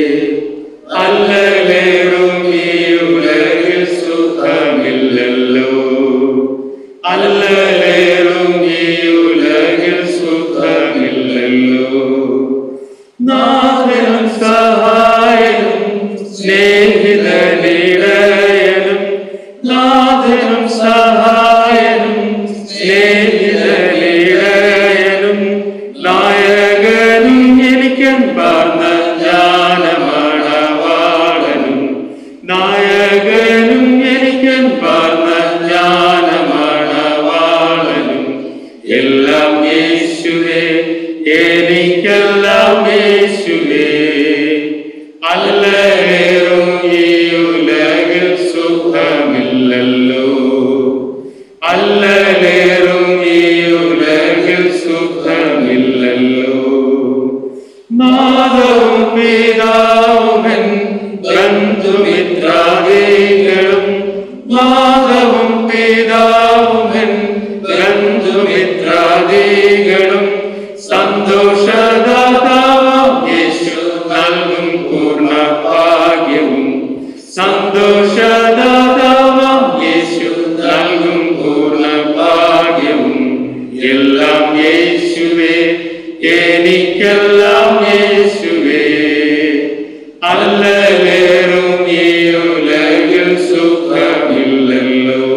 അല്ലലേറും ഈ ഉലകിൽ സുഖമില്ലല്ലോ അല്ലലേറും ഈ ഉലകിൽ സുഖമില്ലല്ലോ നാഥനും സഹായനും സ്നേഹിതനിടയനും നാഥനും സഹായനും സ്നേഹിതനിടയനും നായകനും എനിക്കൻ പാർന്ന ജ്ഞാനമണവാളനും നായകനും എനിക്കൻ പാർന്ന ജ്ഞാനമണവാളനും എല്ലാം യേശുവേ എനിക്കെല്ലാം യേശുവേ അല്ലലേറും ഈ ഉലകിൽ സുഖമില്ലല്ലോ അല്ലലേറും ഈ ഉലകിൽ സുഖമില്ലല്ലോ നാദവും പിതാവുമൻ ബന്ധുമിത്രാദികളും നാദവും പിതാവുമൻ ബന്ധുമിത്രാദികളും സന്തോഷദാതാവാം യേശു നൽകും പൂർണ്ണ ഭാഗ്യവും സന്തോഷദാതാവാം യേശു നൽകും പൂർണ്ണ ഭാഗ്യവും എല്ലാം യേശുവേ എനിക്കെല്ലാം യേശുവേ അല്ലലേറും ഈ ഉലകിൽ സുഖമില്ലല്ലോ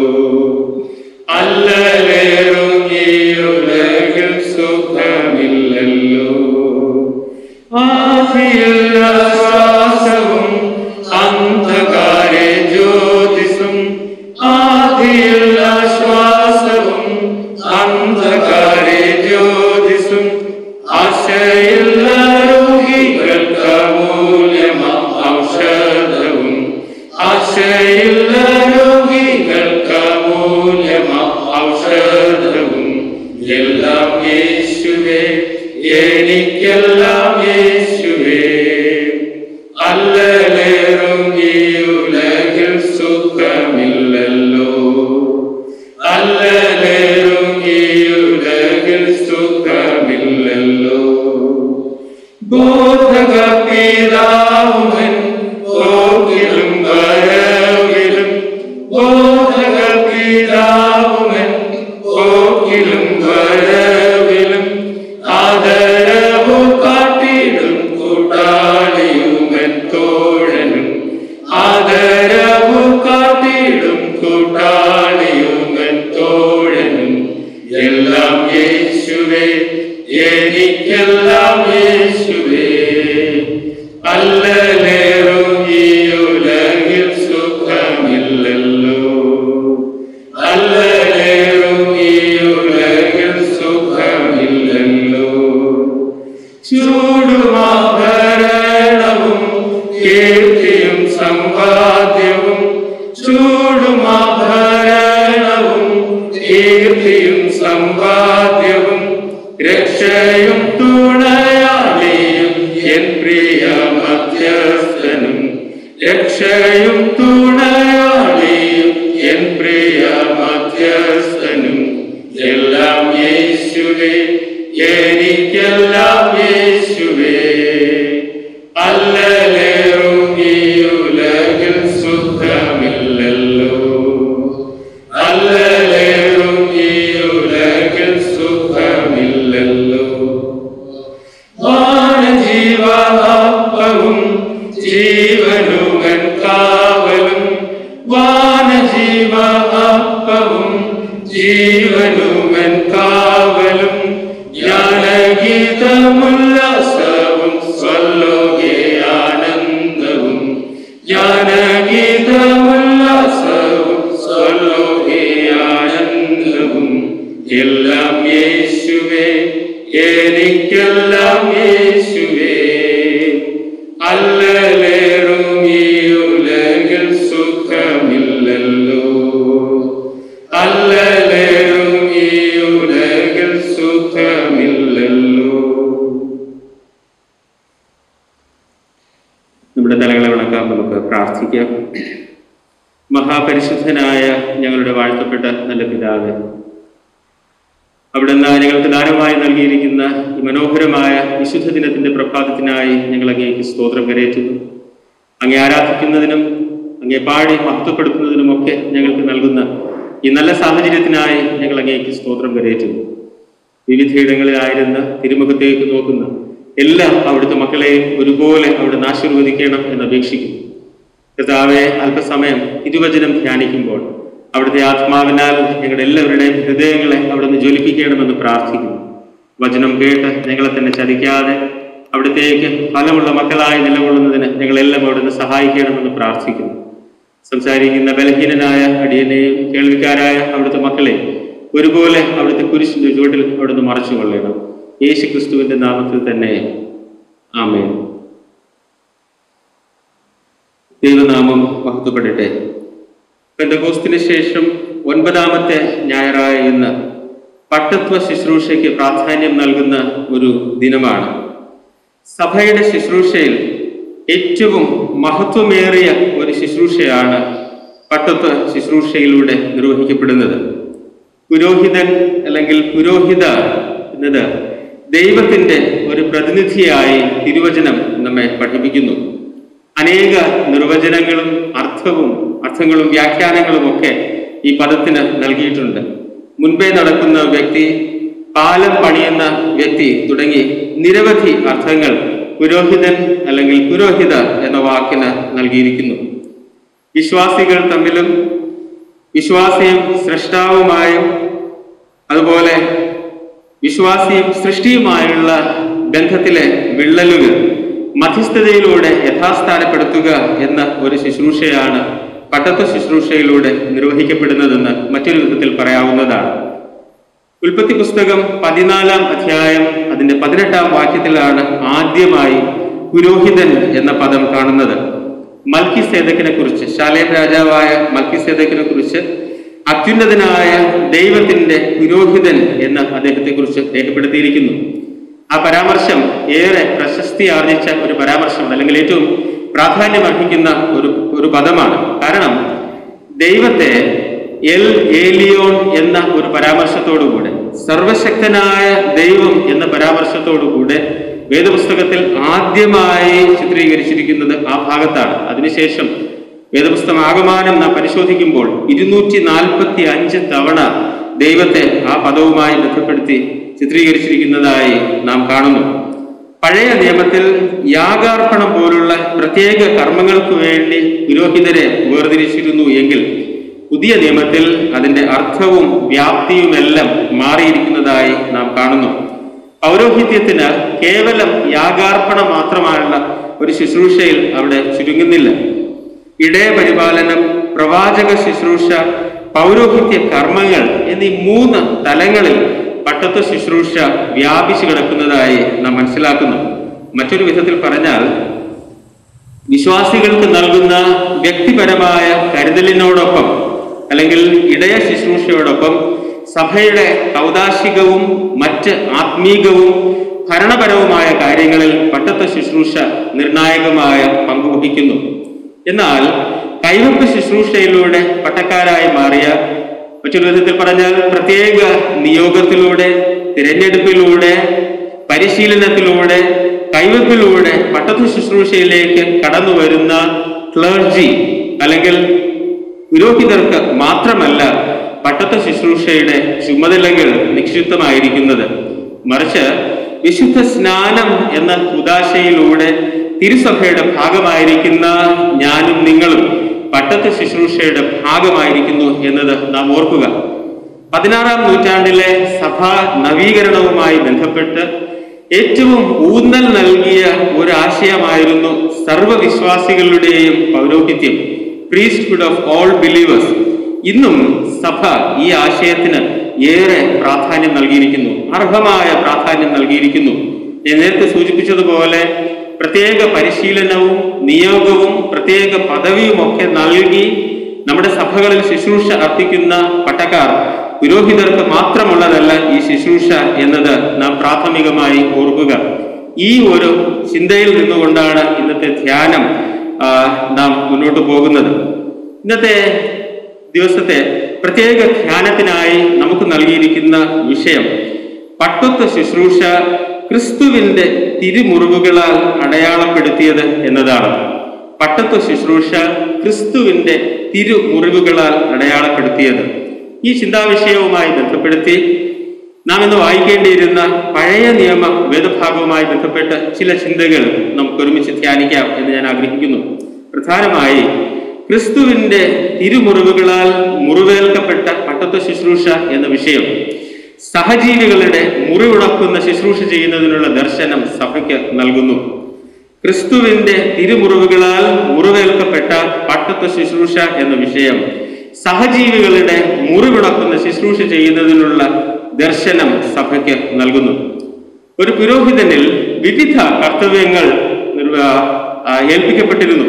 അല്ലലേറും ഈ ഉലകിൽ സുഖമില്ലല്ലോ ആദിയുള്ള ശ്വാസവും അന്ധകാരെ ജ്യോതിസും ആദിയുള്ള ശ്വാസവും അന്ധകാരെ ജ്യോതിസും ആശയുള്ള രോഗികൾക്ക് അമൂല്യമ ഔഷധവും ആശയുള്ള രോഗികൾക്ക് അമൂല്യമ ഔഷധവും എല്ലാം യേശുവേ എനിക്കെല്ലാം യേശുവേ അല്ലലേറും ഈ ഉലകിൽ സുഖമില്ലല്ലോ അല്ലലേറും ഈ ഉലകിൽ സുഖമില്ലല്ലോ ബോധക പിതാവുമൻ പോകിലും വരവിലും ബോധക പിതാവുമൻ പോകിലും വരവിലും ആദരവു കാട്ടിടും കൂട്ടാളിയുമൻ തോഴനും ആദരവു കാട്ടിടും കൂട്ടാളിയുമൻ തോഴനും എല്ലാം യേശുവേ എനിക്കെല്ലാം യേശുവേ അല്ലലേറും ഈ ഉലകിൽ സുഖമില്ലല്ലോ അല്ലലേറും ഈ ഉലകിൽ സുഖമില്ലല്ലോ ചൂടുമാഭരണവും കീർത്തിയും സമ്പാദ്യവും ജീവ അപ്പവും ജീവനുമൻ കാവലും ജ്ഞാനഗീതമുല്ലാസവും സ്വല്ലോകെ ആനന്ദവും ജ്ഞാനഗീതമുല്ലാസവും സ്വല്ലോകെ ആനന്ദവും എല്ലാം യേശുവേ എനിക്കെല്ലാം യേശുവേ അല്ലലേറും ഈ ഉലകിൽ സുഖമില്ലല്ലോ അല്ലലേറും ഈ ഉലകിൽ സുഖമില്ലല്ലോ നമ്മുടെ തലകളെ വണക്കാം നമുക്ക് പ്രാർത്ഥിക്കാം മഹാപരിശുദ്ധനായ ഞങ്ങളുടെ വാഴ്ത്തപ്പെട്ട നല്ല പിതാവ് അവിടുന്ന് ഞങ്ങൾക്ക് ദാനമായി നൽകിയിരിക്കുന്ന ഈ മനോഹരമായ വിശുദ്ധ ദിനത്തിന്റെ പ്രഭാതത്തിനായി ഞങ്ങൾ അങ്ങേക്ക് സ്തോത്രം കരയറ്റുന്നു അങ്ങേ ആരാധിക്കുന്നതിനും അങ്ങേ പാടി മഹത്വപ്പെടുത്തുന്നതിനുമൊക്കെ ഞങ്ങൾക്ക് നൽകുന്ന ഈ നല്ല സാഹചര്യത്തിനായി ഞങ്ങൾ അങ്ങേക്ക് സ്തോത്രം കരയറ്റുന്നു വിവിധയിടങ്ങളിലായിരുന്ന തിരുമുഖത്തേക്ക് നോക്കുന്ന എല്ലാ അവിടുത്തെ മക്കളെയും ഒരുപോലെ അവിടുന്ന് ആശീർവദിക്കണം എന്ന് അപേക്ഷിക്കുന്നു കർത്താവെ അല്പസമയം തിരുവചനം ധ്യാനിക്കുമ്പോൾ അവിടുത്തെ ആത്മാവിനാൽ ഞങ്ങളുടെ എല്ലാവരുടെയും ഹൃദയങ്ങളെ അവിടുന്ന് ജ്വലിപ്പിക്കണമെന്ന് പ്രാർത്ഥിക്കുന്നു വചനം കേട്ട് ഞങ്ങളെ തന്നെ ചതിക്കാതെ അവിടത്തേക്ക് ഫലമുള്ള മക്കളായി നിലകൊള്ളുന്നതിന് ഞങ്ങളെല്ലാം അവിടുന്ന് സഹായിക്കണമെന്ന് പ്രാർത്ഥിക്കുന്നു സംസാരിക്കുന്ന ബലഹീനനായ അടിയനെയും കേൾവിക്കാരായ അവിടുത്തെ മക്കളെയും ഒരുപോലെ അവിടുത്തെ കുരിശിന്റെ ചുവട്ടിൽ അവിടുന്ന് മറച്ചു കൊള്ളണം യേശു ക്രിസ്തുവിന്റെ നാമത്തിൽ തന്നെ ആമേൻ ദൈവനാമം മഹത്വപ്പെടട്ടെ പെന്തകോസ്തിന് ശേഷം ഒൻപതാമത്തെ ഞായറായ ഇന്ന് പട്ടത്വ ശുശ്രൂഷയ്ക്ക് പ്രാധാന്യം നൽകുന്ന ഒരു ദിനമാണ് സഭയുടെ ശുശ്രൂഷയിൽ ഏറ്റവും മഹത്വമേറിയ ഒരു ശുശ്രൂഷയാണ് പട്ടത്വ ശുശ്രൂഷയിലൂടെ നിർവഹിക്കപ്പെടുന്നത് പുരോഹിതൻ അല്ലെങ്കിൽ പുരോഹിത എന്നത് ദൈവത്തിന്റെ ഒരു പ്രതിനിധിയായി തിരുവചനം നമ്മെ പഠിപ്പിക്കുന്നു അനേക നിർവചനങ്ങളും അർത്ഥവും അർത്ഥങ്ങളും വ്യാഖ്യാനങ്ങളും ഒക്കെ ഈ പദത്തിന് നൽകിയിട്ടുണ്ട് മുൻപേ നടക്കുന്ന വ്യക്തി പാലം പണിയുന്ന വ്യക്തി തുടങ്ങി നിരവധി അർത്ഥങ്ങൾ പുരോഹിതൻ അല്ലെങ്കിൽ പുരോഹിത എന്ന വാക്കിന് നൽകിയിരിക്കുന്നു വിശ്വാസികൾ തമ്മിലും വിശ്വാസിയും സൃഷ്ടാവുമായും അതുപോലെ വിശ്വാസിയും സൃഷ്ടിയുമായുള്ള ബന്ധത്തിലെ വിള്ളലുകൾ മധ്യസ്ഥതയിലൂടെ യഥാസ്ഥാനപ്പെടുത്തുക എന്ന ഒരു ശുശ്രൂഷയാണ് പട്ടത്വ ശുശ്രൂഷയിലൂടെ നിർവഹിക്കപ്പെടുന്നതെന്ന് മറ്റൊരു വിധത്തിൽ പറയാവുന്നതാണ് ഉൽപ്പത്തി പുസ്തകം പതിനാലാം അധ്യായം അതിന്റെ പതിനെട്ടാം വാക്യത്തിലാണ് ആദ്യമായി പുരോഹിതൻ എന്ന പദം കാണുന്നത് മൽക്കി സേതക്കിനെ കുറിച്ച് ശാലേം രാജാവായ മൽക്കി സേതക്കിനെ കുറിച്ച് അത്യുന്നതനായ ദൈവത്തിന്റെ പുരോഹിതൻ എന്ന് അദ്ദേഹത്തെ കുറിച്ച് രേഖപ്പെടുത്തിയിരിക്കുന്നു ആ പരാമർശം ഏറെ പ്രശസ്തി ആർജിച്ച ഒരു പരാമർശമാണ് അല്ലെങ്കിൽ ഏറ്റവും പ്രാധാന്യം അർഹിക്കുന്ന ഒരു ഒരു പദമാണ് കാരണം ദൈവത്തെ എൽ ഏലിയോൺ എന്ന ഒരു പരാമർശത്തോടുകൂടെ സർവശക്തനായ ദൈവം എന്ന പരാമർശത്തോടുകൂടെ വേദപുസ്തകത്തിൽ ആദ്യമായി ചിത്രീകരിച്ചിരിക്കുന്നത് ആ ഭാഗത്താണ് അതിനുശേഷം വേദപുസ്തകം ആകമാനം നാം പരിശോധിക്കുമ്പോൾ ഇരുന്നൂറ്റി നാൽപ്പത്തി അഞ്ച് തവണ ദൈവത്തെ ആ പദവുമായി ബന്ധപ്പെടുത്തി ചിത്രീകരിച്ചിരിക്കുന്നതായി നാം കാണുന്നു പഴയ നിയമത്തിൽ യാഗാർപ്പണം പോലുള്ള പ്രത്യേക കർമ്മങ്ങൾക്ക് വേണ്ടി പുരോഹിതരെ വേർതിരിച്ചിരുന്നു എങ്കിൽ പുതിയ നിയമത്തിൽ അതിന്റെ അർത്ഥവും വ്യാപ്തിയുമെല്ലാം മാറിയിരിക്കുന്നതായി നാം കാണുന്നു പൗരോഹിത്യത്തിന് കേവലം യാഗാർപ്പണം മാത്രമായുള്ള ഒരു ശുശ്രൂഷയിൽ അവിടെ ചുരുങ്ങുന്നില്ല ഇടയപരിപാലനം പ്രവാചക ശുശ്രൂഷ പൗരോഹിത്യ കർമ്മങ്ങൾ എന്നീ മൂന്ന് തലങ്ങളിൽ പട്ടത്വ ശുശ്രൂഷ വ്യാപിച്ചു കിടക്കുന്നതായി നാം മനസ്സിലാക്കുന്നു മറ്റൊരു വിധത്തിൽ പറഞ്ഞാൽ വിശ്വാസികൾക്ക് നൽകുന്ന വ്യക്തിപരമായ കരുതലിനോടൊപ്പം അല്ലെങ്കിൽ ഇടയ ശുശ്രൂഷയോടൊപ്പം സഭയുടെ ഔദാശികവും മറ്റ് ആത്മീകവും ഭരണപരവുമായ കാര്യങ്ങളിൽ പട്ടത്വ ശുശ്രൂഷ നിർണായകമായ പങ്കുവഹിക്കുന്നു എന്നാൽ കൈവപ്പ് ശുശ്രൂഷയിലൂടെ പട്ടക്കാരായി മാറിയ മറ്റൊരു വിധത്തിൽ പറഞ്ഞാൽ പ്രത്യേക നിയോഗത്തിലൂടെ തിരഞ്ഞെടുപ്പിലൂടെ പരിശീലനത്തിലൂടെ കൈവപ്പിലൂടെ പട്ടത്വ ശുശ്രൂഷയിലേക്ക് കടന്നു വരുന്ന ക്ലർജി അല്ലെങ്കിൽ പുരോഹിതർക്ക് മാത്രമല്ല പട്ടത്വ ശുശ്രൂഷയുടെ ചുമതലകൾ നിക്ഷിപ്തമായിരിക്കുന്നത് മറിച്ച് വിശുദ്ധ സ്നാനം എന്ന ഉദാശയിലൂടെ തിരുസഭയുടെ ഭാഗമായിരിക്കുന്ന ഞാനും നിങ്ങളും പട്ടത്ത് ശുശ്രൂഷയുടെ ഭാഗമായിരിക്കുന്നു എന്നത് നാം ഓർക്കുക പതിനാറാം നൂറ്റാണ്ടിലെ സഭാ നവീകരണവുമായി ബന്ധപ്പെട്ട് ഏറ്റവും ഊന്നൽ നൽകിയ ഒരു ആശയമായിരുന്നു സർവവിശ്വാസികളുടെയും പൗരോഹിത്യം പ്രീസ്റ്റ്ഹുഡ് ഓഫ് ഓൾ ബിലീവേഴ്സ് ഇന്നും സഭ ഈ ആശയത്തിന് ഏറെ പ്രാധാന്യം നൽകിയിരിക്കുന്നു അർഹമായ പ്രാധാന്യം നൽകിയിരിക്കുന്നു ഞാൻ നേരത്തെ സൂചിപ്പിച്ചതുപോലെ പ്രത്യേക പരിശീലനവും നിയോഗവും പ്രത്യേക പദവിയും ഒക്കെ നൽകി നമ്മുടെ സഭകളിൽ ശുശ്രൂഷ അർപ്പിക്കുന്ന പട്ടക്കാർ പുരോഹിതർക്ക് മാത്രമുള്ളതല്ല ഈ ശുശ്രൂഷ എന്നത് നാം പ്രാഥമികമായി ഓർക്കുക ഈ ഒരു ചിന്തയിൽ നിന്നുകൊണ്ടാണ് ഇന്നത്തെ ധ്യാനം ആ, നാം മുന്നോട്ട് പോകുന്നത് ഇന്നത്തെ ദിവസത്തെ പ്രത്യേക ധ്യാനത്തിനായി നമുക്ക് നൽകിയിരിക്കുന്ന വിഷയം പട്ടത്വ ശുശ്രൂഷ ക്രിസ്തുവിന്റെ തിരുമുറിവുകളാൽ അടയാളപ്പെടുത്തിയത് എന്നതാണ് പട്ടത്വ ശുശ്രൂഷ ക്രിസ്തുവിന്റെ തിരുമുറിവുകളാൽ അടയാളപ്പെടുത്തിയത് ഈ ചിന്താവിഷയവുമായി ബന്ധപ്പെടുത്തി നാം ഇന്ന് വായിക്കേണ്ടിയിരുന്ന പഴയ നിയമ വേദഭാഗവുമായി ബന്ധപ്പെട്ട് ചില ചിന്തകൾ നമുക്ക് ഒരുമിച്ച് ധ്യാനിക്കാം എന്ന് ഞാൻ ആഗ്രഹിക്കുന്നു പ്രധാനമായി ക്രിസ്തുവിന്റെ തിരുമുറിവുകളാൽ മുറിവേൽക്കപ്പെട്ട പട്ടത്വ ശുശ്രൂഷ എന്ന വിഷയം സഹജീവികളുടെ മുറിവുണക്കുന്ന ശുശ്രൂഷ ചെയ്യുന്നതിനുള്ള ദർശനം സഭയ്ക്ക് നൽകുന്നു ക്രിസ്തുവിന്റെ തിരുമുറിവുകളാൽ മുറിവേൽക്കപ്പെട്ട പട്ടത്വ ശുശ്രൂഷ എന്ന വിഷയം സഹജീവികളുടെ മുറിവിണക്കുന്ന ശുശ്രൂഷ ചെയ്യുന്നതിനുള്ള ദർശനം സഭയ്ക്ക് നൽകുന്നു ഒരു പുരോഹിതനിൽ വിവിധ കർത്തവ്യങ്ങൾ നിർവ- ആ, ഏൽപ്പിക്കപ്പെട്ടിരുന്നു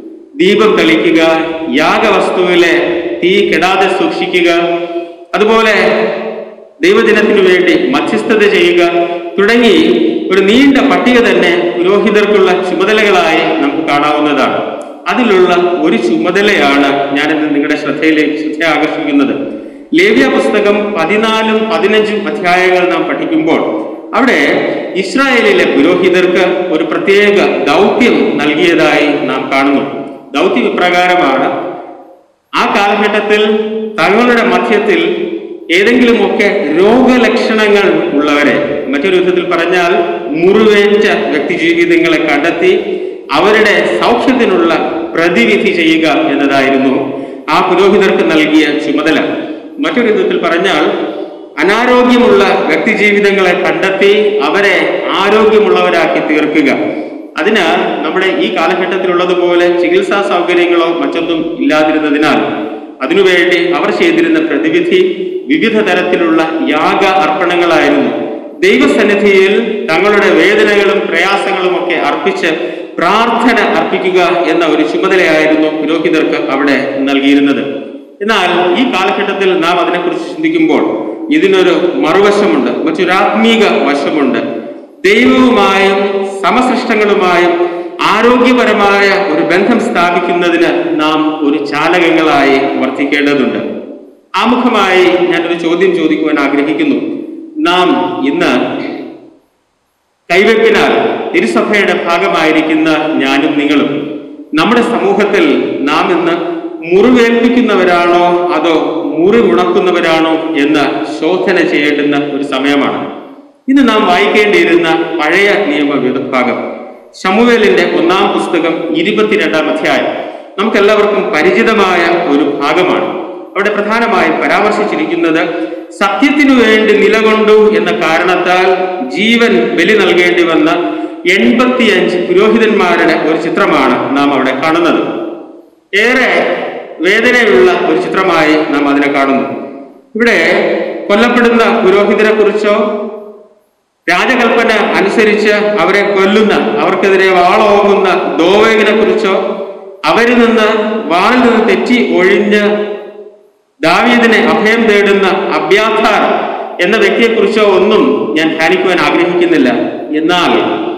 ദീപം തെളിക്കുക യാഗവസ്തുവിലെ തീ കെടാതെ സൂക്ഷിക്കുക അതുപോലെ ദൈവദിനത്തിനു വേണ്ടി മധ്യസ്ഥത ചെയ്യുക തുടങ്ങി ഒരു നീണ്ട പട്ടിക തന്നെ പുരോഹിതർക്കുള്ള ചുമതലകളായി നമുക്ക് കാണാവുന്നതാണ് അതിലുള്ള ഒരു ചുമതലയാണ് ഞാനിന്ന് നിങ്ങളുടെ ശ്രദ്ധയിലേക്ക് ശ്രദ്ധ ആകർഷിക്കുന്നത് ലേവ്യ പുസ്തകം പതിനാലും പതിനഞ്ചും അധ്യായങ്ങൾ നാം പഠിക്കുമ്പോൾ അവിടെ ഇസ്രായേലിലെ പുരോഹിതർക്ക് ഒരു പ്രത്യേക ദൗത്യം നൽകിയതായി നാം കാണുന്നു ദൗത്യം ഇപ്രകാരമാണ് ആ കാലഘട്ടത്തിൽ തങ്ങളുടെ മധ്യത്തിൽ ഏതെങ്കിലുമൊക്കെ രോഗലക്ഷണങ്ങൾ ഉള്ളവരെ മറ്റൊരു വിധത്തിൽ പറഞ്ഞാൽ മുറിവേറ്റ വ്യക്തിജീവിതങ്ങളെ കണ്ടെത്തി അവരുടെ സൗഖ്യത്തിനുള്ള പ്രതിവിധി ചെയ്യുക എന്നതായിരുന്നു ആ പുരോഹിതർക്ക് നൽകിയ ചുമതല മറ്റൊരു വിധത്തിൽ പറഞ്ഞാൽ അനാരോഗ്യമുള്ള വ്യക്തിജീവിതങ്ങളെ കണ്ടെത്തി അവരെ ആരോഗ്യമുള്ളവരാക്കി തീർക്കുക അതിന് നമ്മുടെ ഈ കാലഘട്ടത്തിലുള്ളതുപോലെ ചികിത്സാ സൗകര്യങ്ങളോ മറ്റൊന്നും ഇല്ലാതിരുന്നതിനാൽ അതിനുവേണ്ടി അവർ ചെയ്തിരുന്ന പ്രതിവിധി വിവിധ തരത്തിലുള്ള യാഗ അർപ്പണങ്ങളായിരുന്നു ദൈവസന്നിധിയിൽ തങ്ങളുടെ വേദനകളും പ്രയാസങ്ങളും ഒക്കെ അർപ്പിച്ച് പ്രാർത്ഥന അർപ്പിക്കുക എന്ന ഒരു ചുമതലയായിരുന്നു പുരോഹിതർക്ക് അവിടെ നൽകിയിരുന്നത് എന്നാൽ ഈ കാലഘട്ടത്തിൽ നാം അതിനെക്കുറിച്ച് ചിന്തിക്കുമ്പോൾ ഇതിനൊരു മറുവശമുണ്ട് മറ്റൊരു ആത്മീക വശമുണ്ട് ദൈവവുമായും സമസൃഷ്ടങ്ങളുമായും ആരോഗ്യപരമായ ഒരു ബന്ധം സ്ഥാപിക്കുന്നതിന് നാം ഒരു ചാലകങ്ങളായി വർത്തിക്കേണ്ടതുണ്ട് ആമുഖമായി ഞാനൊരു ചോദ്യം ചോദിക്കുവാൻ ആഗ്രഹിക്കുന്നു നാം ഇന്ന് കൈവെപ്പിനാൽ തിരുസഭയുടെ ഭാഗമായിരിക്കുന്ന ഞാനും നിങ്ങളും നമ്മുടെ സമൂഹത്തിൽ നാം ഇന്ന് മുറിവേൽപ്പിക്കുന്നവരാണോ അതോ മുറിവുണക്കുന്നവരാണോ എന്ന് ശോധന ചെയ്യേണ്ടുന്ന ഒരു സമയമാണ് ഇന്ന് നാം വായിക്കേണ്ടിയിരുന്ന പഴയ നിയമ വിഭാഗം ശമുവേലിന്റെ ഒന്നാം പുസ്തകം ഇരുപത്തിരണ്ടാം അധ്യായം നമുക്കെല്ലാവർക്കും പരിചിതമായ ഒരു ഭാഗമാണ് അവിടെ പ്രധാനമായും പരാമർശിച്ചിരിക്കുന്നത് സത്യത്തിനു വേണ്ടി നിലകൊണ്ടു എന്ന കാരണത്താൽ ജീവൻ ബലി നൽകേണ്ടി വന്ന എൺപത്തിയഞ്ച് പുരോഹിതന്മാരുടെ ഒരു ചിത്രമാണ് നാം അവിടെ കാണുന്നത് ഏറെ വേദനയുള്ള ഒരു ചിത്രമായി നാം അതിനെ കാണുന്നു ഇവിടെ കൊല്ലപ്പെടുന്ന പുരോഹിതരെ കുറിച്ചോ രാജകൽപ്പന അനുസരിച്ച് അവരെ കൊല്ലുന്ന അവർക്കെതിരെ വാളോങ്ങുന്ന ദോവേഗിനെ കുറിച്ചോ അവരിൽ നിന്ന് വാളിൽ നിന്ന് തെറ്റി ഒഴിഞ്ഞ് ദാവീദിനെ അഭയം തേടുന്ന അബ്യാഥാർ എന്ന വ്യക്തിയെക്കുറിച്ചോ ഒന്നും ഞാൻ ധ്യാനിക്കുവാൻ ആഗ്രഹിക്കുന്നില്ല എന്നാൽ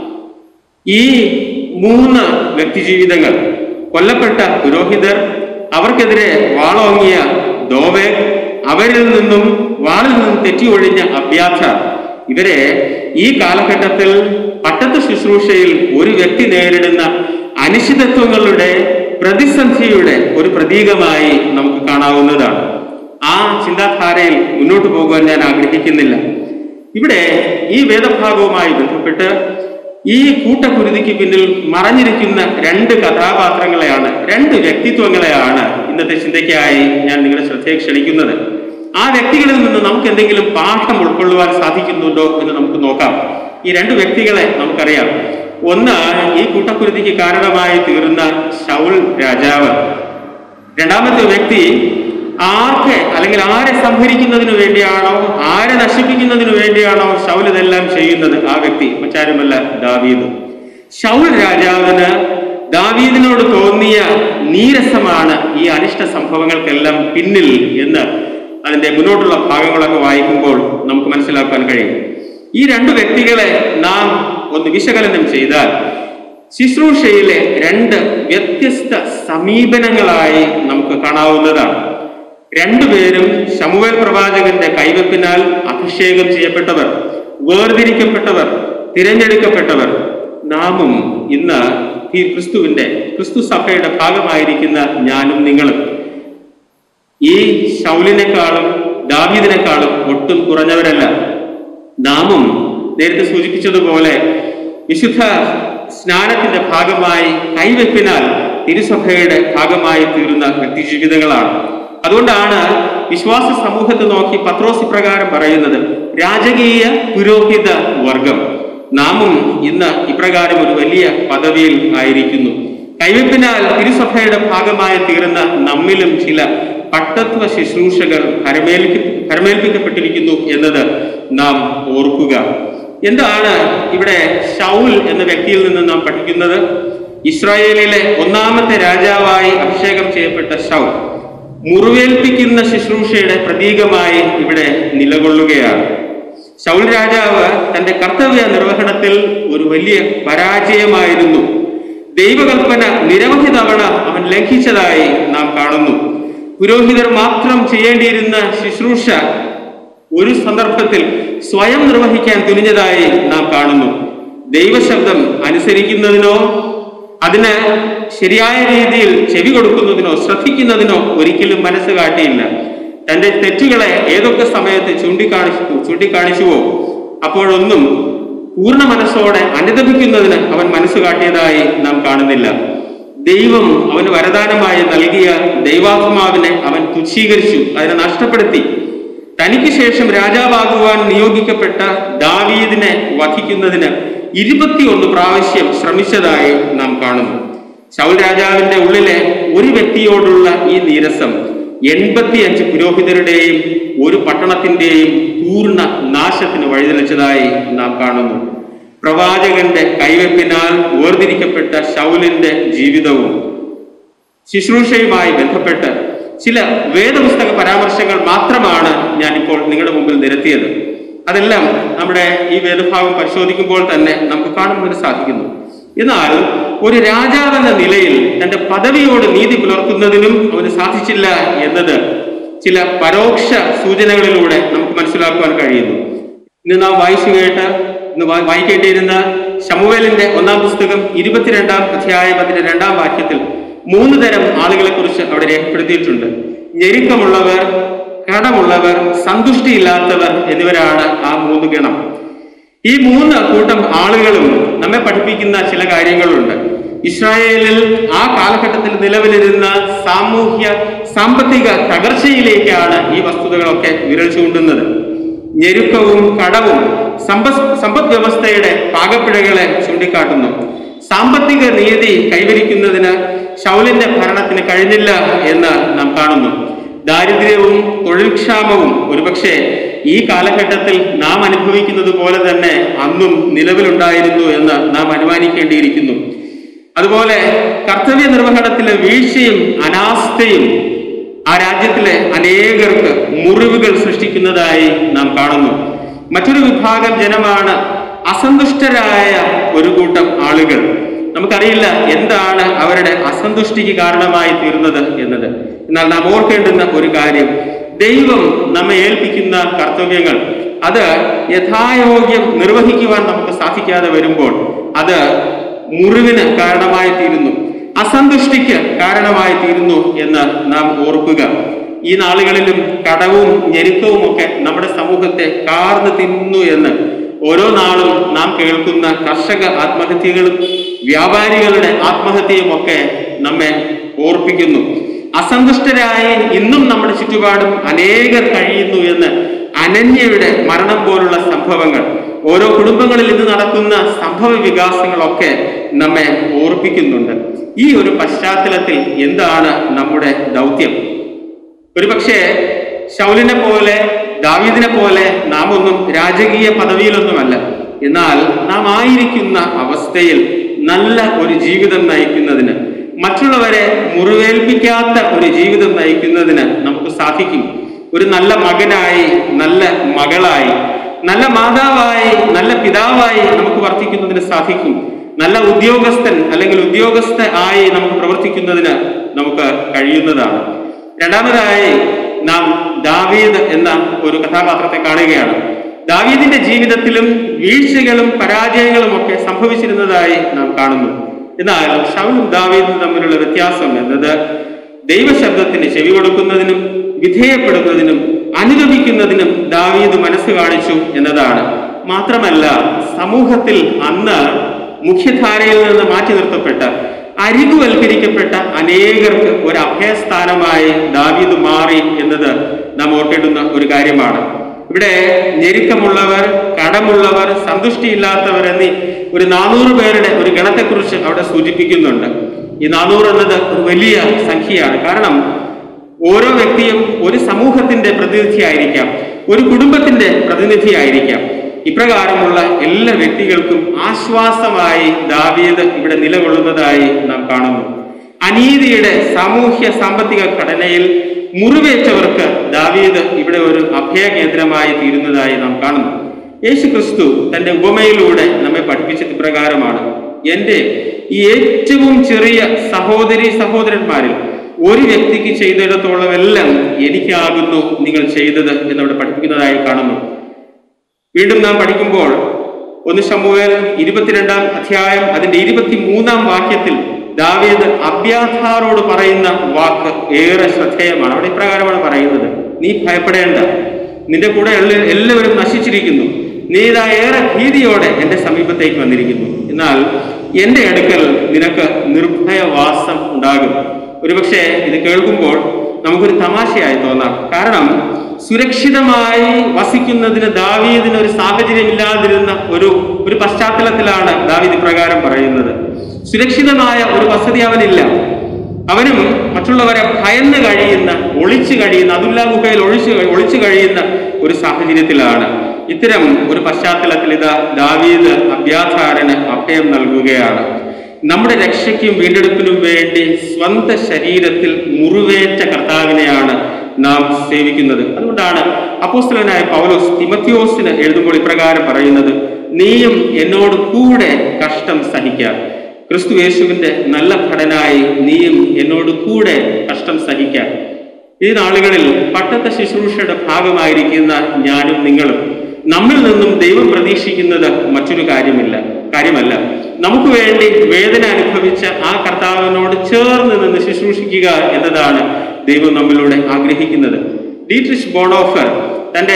ഈ മൂന്ന് വ്യക്തിജീവിതങ്ങൾ കൊല്ലപ്പെട്ട പുരോഹിതർ അവർക്കെതിരെ വാളോങ്ങിയ ദോവേ അവരിൽ നിന്നും വാളിൽ നിന്നും തെറ്റി ഒഴിഞ്ഞ അഭ്യാഥാർ ഇവരെ ഈ കാലഘട്ടത്തിൽ പട്ടത്ത് ശുശ്രൂഷയിൽ ഒരു വ്യക്തി നേരിടുന്ന അനിശ്ചിതത്വങ്ങളുടെ പ്രതിസന്ധിയുടെ ഒരു പ്രതീകമായി നമുക്ക് കാണാവുന്നതാണ് ആ ചിന്താധാരയിൽ മുന്നോട്ട് പോകുവാൻ ഞാൻ ആഗ്രഹിക്കുന്നില്ല ഇവിടെ ഈ വേദഭാഗവുമായി ബന്ധപ്പെട്ട് ഈ കൂട്ടക്കുരുതിക്ക് പിന്നിൽ മറഞ്ഞിരിക്കുന്ന രണ്ട് കഥാപാത്രങ്ങളെയാണ് രണ്ട് വ്യക്തിത്വങ്ങളെയാണ് ഇന്നത്തെ ചിന്തയ്ക്കായി ഞാൻ നിങ്ങളുടെ ശ്രദ്ധയെ ക്ഷണിക്കുന്നത് ആ വ്യക്തികളിൽ നിന്ന് നമുക്ക് എന്തെങ്കിലും പാഠം ഉൾക്കൊള്ളുവാൻ സാധിക്കുന്നുണ്ടോ എന്ന് നമുക്ക് നോക്കാം ഈ രണ്ട് വ്യക്തികളെ നമുക്കറിയാം ഒന്ന് ഈ കൂട്ടക്കുരുതിക്ക് കാരണമായി തീർന്ന ശൗൽ രാജാവ് രണ്ടാമത്തെ വ്യക്തി ആർക്ക് അല്ലെങ്കിൽ ആരെ സംഹരിക്കുന്നതിന് വേണ്ടിയാണോ ആരെ നശിപ്പിക്കുന്നതിന് വേണ്ടിയാണോ ശൗൽ ഇതെല്ലാം ചെയ്യുന്നത് ആ വ്യക്തി മറ്റാരുമല്ല ദാവീദ് ശൗൽ രാജാവിന് ദാവീദിനോട് തോന്നിയ നീരസമാണ് ഈ അനിഷ്ട സംഭവങ്ങൾക്കെല്ലാം പിന്നിൽ എന്ന് അതിന്റെ മുന്നോട്ടുള്ള ഭാഗങ്ങളൊക്കെ വായിക്കുമ്പോൾ നമുക്ക് മനസ്സിലാക്കാൻ കഴിയും ഈ രണ്ട് വ്യക്തികളെ നാം ഒന്ന് വിശകലനം ചെയ്താൽ ശുശ്രൂഷയിലെ രണ്ട് വ്യത്യസ്ത സമീപനങ്ങളായി നമുക്ക് കാണാവുന്നതാണ് രണ്ടുപേരും ശമുവേൽ പ്രവാചകന്റെ കൈവപ്പിനാൽ അഭിഷേകം ചെയ്യപ്പെട്ടവർ വേർതിരിക്കപ്പെട്ടവർ തിരഞ്ഞെടുക്കപ്പെട്ടവർ നാമും ഇന്ന് ഈ ക്രിസ്തുവിന്റെ ക്രിസ്തു സഭയുടെ ഭാഗമായിരിക്കുന്ന ഞാനും നിങ്ങളും ഈ ശൗലിനേക്കാളും ദാവീദിനേക്കാളും ഒട്ടും കുറഞ്ഞവരല്ല നാമും നേരത്തെ സൂചിപ്പിച്ചതുപോലെ വിശുദ്ധ സ്നാനത്തിന്റെ ഭാഗമായി കൈവെപ്പിനാൽ തിരുസഭയുടെ ഭാഗമായി തീരുന്ന വ്യക്തിജീവിതങ്ങളാണ് അതുകൊണ്ടാണ് വിശ്വാസ സമൂഹത്തെ നോക്കി പത്രോസ് ഇപ്രകാരം പറയുന്നത് രാജകീയ പുരോഹിത വർഗം നാമും ഇന്ന് ഇപ്രകാരം ഒരു വലിയ പദവിയിൽ ആയിരിക്കുന്നു കൈവെപ്പിനാൽ തിരുസഭയുടെ ഭാഗമായി തീർന്ന നമ്മിലും ചില പട്ടത്വ ശുശ്രൂഷകർ ഭരമേൽപ്പി ഭരമേൽപ്പിക്കപ്പെട്ടിരിക്കുന്നു എന്നത് നാം ഓർക്കുക എന്താണ് ഇവിടെ ഷൗൽ എന്ന വ്യക്തിയിൽ നിന്ന് നാം പഠിക്കുന്നത് ഇസ്രായേലിലെ ഒന്നാമത്തെ രാജാവായി അഭിഷേകം ചെയ്യപ്പെട്ട ഷൗൽ മുറിവേൽപ്പിക്കുന്ന ശുശ്രൂഷയുടെ പ്രതീകമായി ഇവിടെ നിലകൊള്ളുകയാണ് ശൗൽ രാജാവ് തന്റെ കർത്തവ്യ നിർവഹണത്തിൽ ഒരു വലിയ പരാജയമായിരുന്നു ദൈവകൽപ്പന നിരവധി തവണ അവൻ ലംഘിച്ചതായി നാം കാണുന്നു പുരോഹിതർ മാത്രം ചെയ്യേണ്ടിയിരുന്ന ശുശ്രൂഷ ഒരു സന്ദർഭത്തിൽ സ്വയം നിർവഹിക്കാൻ തുനിഞ്ഞതായി നാം കാണുന്നു ദൈവശബ്ദം അനുസരിക്കുന്നതിനോ അതിന് ശരിയായ രീതിയിൽ ചെവി കൊടുക്കുന്നതിനോ ശ്രദ്ധിക്കുന്നതിനോ ഒരിക്കലും മനസ്സ് കാട്ടിയില്ല തന്റെ തെറ്റുകളെ ഏതൊക്കെ സമയത്ത് ചൂണ്ടിക്കാണിച്ചു ചൂണ്ടിക്കാണിച്ചുവോ അപ്പോഴൊന്നും പൂർണ്ണ മനസ്സോടെ അനുദപിക്കുന്നതിന് അവൻ മനസ്സ് കാട്ടിയതായി നാം കാണുന്നില്ല ദൈവം അവന് വരദാനമായി നൽകിയ ദൈവാത്മാവിനെ അവൻ തുച്ഛീകരിച്ചു അതിനെ നഷ്ടപ്പെടുത്തി തനിക്ക് ശേഷം രാജാവാകുവാൻ നിയോഗിക്കപ്പെട്ട ദാവീദിനെ വധിക്കുന്നതിന് ഇരുപത്തിയൊന്ന് പ്രാവശ്യം ശ്രമിച്ചതായി നാം കാണുന്നു ശൗൽ രാജാവിന്റെ ഉള്ളിലെ ഒരു വ്യക്തിയോടുള്ള ഈ നീരസം എൺപത്തിയഞ്ച് പുരോഹിതരുടെയും ഒരു പട്ടണത്തിന്റെയും പൂർണ്ണ നാശത്തിന് വഴിതെളിച്ചതായി നാം കാണുന്നു പ്രവാചകന്റെ കൈവെപ്പിനാൽ വേർതിരിക്കപ്പെട്ട ശൗലിന്റെ ജീവിതവും ശുശ്രൂഷയുമായി ബന്ധപ്പെട്ട് ചില വേദപുസ്തക പരാമർശങ്ങൾ മാത്രമാണ് ഞാനിപ്പോൾ നിങ്ങളുടെ മുമ്പിൽ നിരത്തിയത് അതെല്ലാം നമ്മുടെ ഈ വേദഭാഗം പരിശോധിക്കുമ്പോൾ തന്നെ നമുക്ക് കാണുന്നതിന് സാധിക്കുന്നു എന്നാൽ ഒരു രാജാവെന്ന നിലയിൽ തന്റെ പദവിയോട് നീതി പുലർത്തുന്നതിനും അവന് സാധിച്ചില്ല എന്നത് ചില പരോക്ഷ സൂചനകളിലൂടെ നമുക്ക് മനസ്സിലാക്കുവാൻ കഴിയുന്നു ഇന്ന് നാം വായിച്ചു കേട്ട ഇന്ന് വാ- വായിക്കേണ്ടിയിരുന്ന ശമുവേലിന്റെ ഒന്നാം പുസ്തകം ഇരുപത്തിരണ്ടാം അധ്യായം അതിന്റെ രണ്ടാം വാക്യത്തിൽ മൂന്ന് തരം ആളുകളെ കുറിച്ച് അവിടെ രേഖപ്പെടുത്തിയിട്ടുണ്ട് ഞെരുക്കമുള്ളവർ കടമുള്ളവർ സന്തുഷ്ടിയില്ലാത്തവർ എന്നിവരാണ് ആ മൂന്ന് ഗണം ഈ മൂന്ന് കൂട്ടം ആളുകളും നമ്മെ പഠിപ്പിക്കുന്ന ചില കാര്യങ്ങളുണ്ട് ഇസ്രായേലിൽ ആ കാലഘട്ടത്തിൽ നിലവിലിരുന്ന സാമൂഹ്യ സാമ്പത്തിക തകർച്ചയിലേക്കാണ് ഈ വസ്തുതകളൊക്കെ വിരൽ ചൂണ്ടുന്നത് ഞെരുക്കവും കടവും സമ്പദ് സമ്പദ് വ്യവസ്ഥയുടെ പാകപ്പിഴകളെ ചൂണ്ടിക്കാട്ടുന്നു സാമ്പത്തിക നീതി കൈവരിക്കുന്നതിന് ശൗലിന്റെ ഭരണത്തിന് കഴിഞ്ഞില്ല എന്ന് നാം കാണുന്നു ദാരിദ്ര്യവും തൊഴിൽക്ഷാമവും ഒരുപക്ഷെ ഈ കാലഘട്ടത്തിൽ നാം അനുഭവിക്കുന്നത് പോലെ തന്നെ അന്നും നിലവിലുണ്ടായിരുന്നു എന്ന് നാം അനുമാനിക്കേണ്ടിയിരിക്കുന്നു അതുപോലെ കർത്തവ്യ നിർവഹണത്തിലെ വീഴ്ചയും അനാസ്ഥയും ആ രാജ്യത്തിലെ അനേകർക്ക് മുറിവുകൾ സൃഷ്ടിക്കുന്നതായി നാം കാണുന്നു മറ്റൊരു വിഭാഗം ജനമാണ് അസന്തുഷ്ടരായ ഒരു കൂട്ടം ആളുകൾ നമുക്കറിയില്ല എന്താണ് അവരുടെ അസന്തുഷ്ടിക്ക് കാരണമായി തീർന്നത് എന്നത് എന്നാൽ നാം ഓർക്കേണ്ടുന്ന ഒരു കാര്യം ദൈവം നമ്മെ ഏൽപ്പിക്കുന്ന കർത്തവ്യങ്ങൾ അത് യഥായോഗ്യം നിർവഹിക്കുവാൻ നമുക്ക് സാധിക്കാതെ വരുമ്പോൾ അത് മുറിവിന് കാരണമായി തീരുന്നു അസന്തുഷ്ടിക്ക് കാരണമായി തീരുന്നു എന്ന് നാം ഓർക്കുക ഈ നാളുകളിലും കടവും ഞെരുക്കവും ഒക്കെ നമ്മുടെ സമൂഹത്തെ കാർന്നു തിന്നു എന്ന് ഓരോ നാളും നാം കേൾക്കുന്ന കർഷക ആത്മഹത്യകളും വ്യാപാരികളുടെ ആത്മഹത്യയും ഒക്കെ നമ്മെ ഓർപ്പിക്കുന്നു അസന്തുഷ്ടരായി ഇന്നും നമ്മുടെ ചുറ്റുപാടും അനേകർ കഴിയുന്നു എന്ന് അനന്യയുടെ മരണം പോലുള്ള സംഭവങ്ങൾ ഓരോ കുടുംബങ്ങളിൽ ഇന്ന് നടക്കുന്ന സംഭവ വികാസങ്ങളൊക്കെ നമ്മെ ഓർപ്പിക്കുന്നുണ്ട് ഈ ഒരു പശ്ചാത്തലത്തിൽ എന്താണ് നമ്മുടെ ദൗത്യം ഒരുപക്ഷെ ശൗലിനെ പോലെ ദാവീദിനെ പോലെ നാം ഒന്നും രാജകീയ പദവിയിലൊന്നുമല്ല എന്നാൽ നാം ആയിരിക്കുന്ന അവസ്ഥയിൽ നല്ല ഒരു ജീവിതം നയിക്കുന്നതിന് മറ്റുള്ളവരെ മുറിവേൽപ്പിക്കാത്ത ഒരു ജീവിതം നയിക്കുന്നതിന് നമുക്ക് സാധിക്കും ഒരു നല്ല മകനായി നല്ല മകളായി നല്ല മാതാവായി നല്ല പിതാവായി നമുക്ക് വർത്തിക്കുന്നതിന് സാധിക്കും നല്ല ഉദ്യോഗസ്ഥൻ അല്ലെങ്കിൽ ഉദ്യോഗസ്ഥ ആയി നമുക്ക് പ്രവർത്തിക്കുന്നതിന് നമുക്ക് കഴിയുന്നതാണ് രണ്ടാമതായി നാം ദാവീദ് എന്ന ഒരു കഥാപാത്രത്തെ കാണുകയാണ് ദാവീദിന്റെ ജീവിതത്തിലും വീഴ്ചകളും പരാജയങ്ങളും ഒക്കെ സംഭവിച്ചിരുന്നതായി നാം കാണുന്നു എന്നാൽ ഷൗലും ദാവീദും തമ്മിലുള്ള വ്യത്യാസം എന്നത് ദൈവശബ്ദത്തിന് ചെവി കൊടുക്കുന്നതിനും വിധേയപ്പെടുന്നതിനും അനുഗമിക്കുന്നതിനും ദാവീദ് മനസ്സ് കാണിച്ചു എന്നതാണ് മാത്രമല്ല സമൂഹത്തിൽ അന്ന് മുഖ്യധാരയിൽ നിന്ന് മാറ്റി നിർത്തപ്പെട്ട അരികുവൽക്കരിക്കപ്പെട്ട അനേകർക്ക് ഒരു അഭയസ്ഥാനമായി ദാവീദ് മാറി എന്നത് നാം ഓർക്കേണ്ടുന്ന ഒരു കാര്യമാണ് ഇവിടെ ഞെരുക്കമുള്ളവർ കടമുള്ളവർ സന്തുഷ്ടിയില്ലാത്തവർ എന്നീ ഒരു നാനൂറ് പേരുടെ ഒരു ഗണത്തെക്കുറിച്ച് അവിടെ സൂചിപ്പിക്കുന്നുണ്ട് ഈ നാനൂറ് എന്നത് ഒരു വലിയ സംഖ്യയാണ് കാരണം ഓരോ വ്യക്തിയും ഒരു സമൂഹത്തിന്റെ പ്രതിനിധിയായിരിക്കാം ഒരു കുടുംബത്തിന്റെ പ്രതിനിധിയായിരിക്കാം ഇപ്രകാരമുള്ള എല്ലാ വ്യക്തികൾക്കും ആശ്വാസമായി ദാവീദ് ഇവിടെ നിലകൊള്ളുന്നതായി നാം കാണുന്നു അനീതിയുടെ സാമൂഹ്യ സാമ്പത്തിക ഘടനയിൽ മുറിവേറ്റവർക്ക് ദാവീദ് ഇവിടെ ഒരു അഭയ കേന്ദ്രമായി തീരുന്നതായി നാം കാണുന്നു യേശു ക്രിസ്തു തന്റെ ഉപമയിലൂടെ നമ്മെ പഠിപ്പിച്ചത് ഇപ്രകാരമാണ് എന്റെ ഈ ഏറ്റവും ചെറിയ സഹോദരി സഹോദരന്മാരിൽ ഒരു വ്യക്തിക്ക് ചെയ്തിടത്തോളം എല്ലാം എനിക്കാകുന്നു നിങ്ങൾ ചെയ്തത് എന്നവിടെ പഠിപ്പിക്കുന്നതായി കാണുന്നു വീണ്ടും നാം പഠിക്കുമ്പോൾ ഒന്ന് ശമുവേൽ ഇരുപത്തിരണ്ടാം അധ്യായം അതിന്റെ ഇരുപത്തി മൂന്നാം വാക്യത്തിൽ ദാവീദ് അബ്യാഥാറോട് പറയുന്ന വാക്ക് ഏറെ ശ്രദ്ധേയമാണ് അവിടെ ഇപ്രകാരമാണ് പറയുന്നത് നീ ഭയപ്പെടേണ്ട നിന്റെ കൂടെ എല്ലാ- എല്ലാവരും നശിച്ചിരിക്കുന്നു നീ ഇതാ ഏറെ ഭീതിയോടെ എന്റെ സമീപത്തേക്ക് വന്നിരിക്കുന്നു എന്നാൽ എന്റെ അടുക്കൽ നിനക്ക് നിർഭയവാസം ഉണ്ടാകും ഒരുപക്ഷെ ഇത് കേൾക്കുമ്പോൾ നമുക്കൊരു തമാശയായി തോന്നാം കാരണം സുരക്ഷിതമായി വസിക്കുന്നതിന് ദാവീദിന് ഒരു സാഹചര്യമില്ലാതിരുന്ന ഒരു ഒരു പശ്ചാത്തലത്തിലാണ് ദാവീദ് ഇപ്രകാരം പറയുന്നത് സുരക്ഷിതമായ ഒരു വസതി അവനില്ല അവനും മറ്റുള്ളവരെ ഭയന്ന് കഴിയുന്ന ഒളിച്ചു കഴിയുന്ന അതുല്ല ഗുഹയിൽ ഒളിച്ചു ഒളിച്ചു കഴിയുന്ന ഒരു സാഹചര്യത്തിലാണ് ഇത്തരം ഒരു പശ്ചാത്തലത്തിൽ ഇതാ ദാവീദ് അഭ്യാധാരന് അഭയം നൽകുകയാണ് നമ്മുടെ രക്ഷയ്ക്കും വീണ്ടെടുപ്പിനും വേണ്ടി സ്വന്ത ശരീരത്തിൽ മുറിവേറ്റ കർത്താവിനെയാണ് നാം സേവിക്കുന്നത് അതുകൊണ്ടാണ് അപ്പോസ്തലനായ പൗലോസ് തിമത്യോസിന് എഴുതുമ്പോൾ ഇപ്രകാരം പറയുന്നത് നീയും എന്നോട് കൂടെ കഷ്ടം സഹിക്കാം ക്രിസ്തു യേശുവിന്റെ നല്ല ഭടനായി നീയും എന്നോട് കൂടെ കഷ്ടം സഹിക്കാം ഈ നാളുകളിൽ പട്ടത്ത ശുശ്രൂഷയുടെ ഭാഗമായിരിക്കുന്ന ഞാനും നിങ്ങളും നമ്മിൽ നിന്നും ദൈവം പ്രതീക്ഷിക്കുന്നത് മറ്റൊരു കാര്യമില്ല കാര്യമല്ല നമുക്ക് വേണ്ടി വേദന അനുഭവിച്ച ആ കർത്താവിനോട് ചേർന്ന് നിന്ന് ശുശ്രൂഷിക്കുക എന്നതാണ് ദൈവം നമ്മിലൂടെ ആഗ്രഹിക്കുന്നത് ഡീട്രിഷ് ബോണോഫർ തന്റെ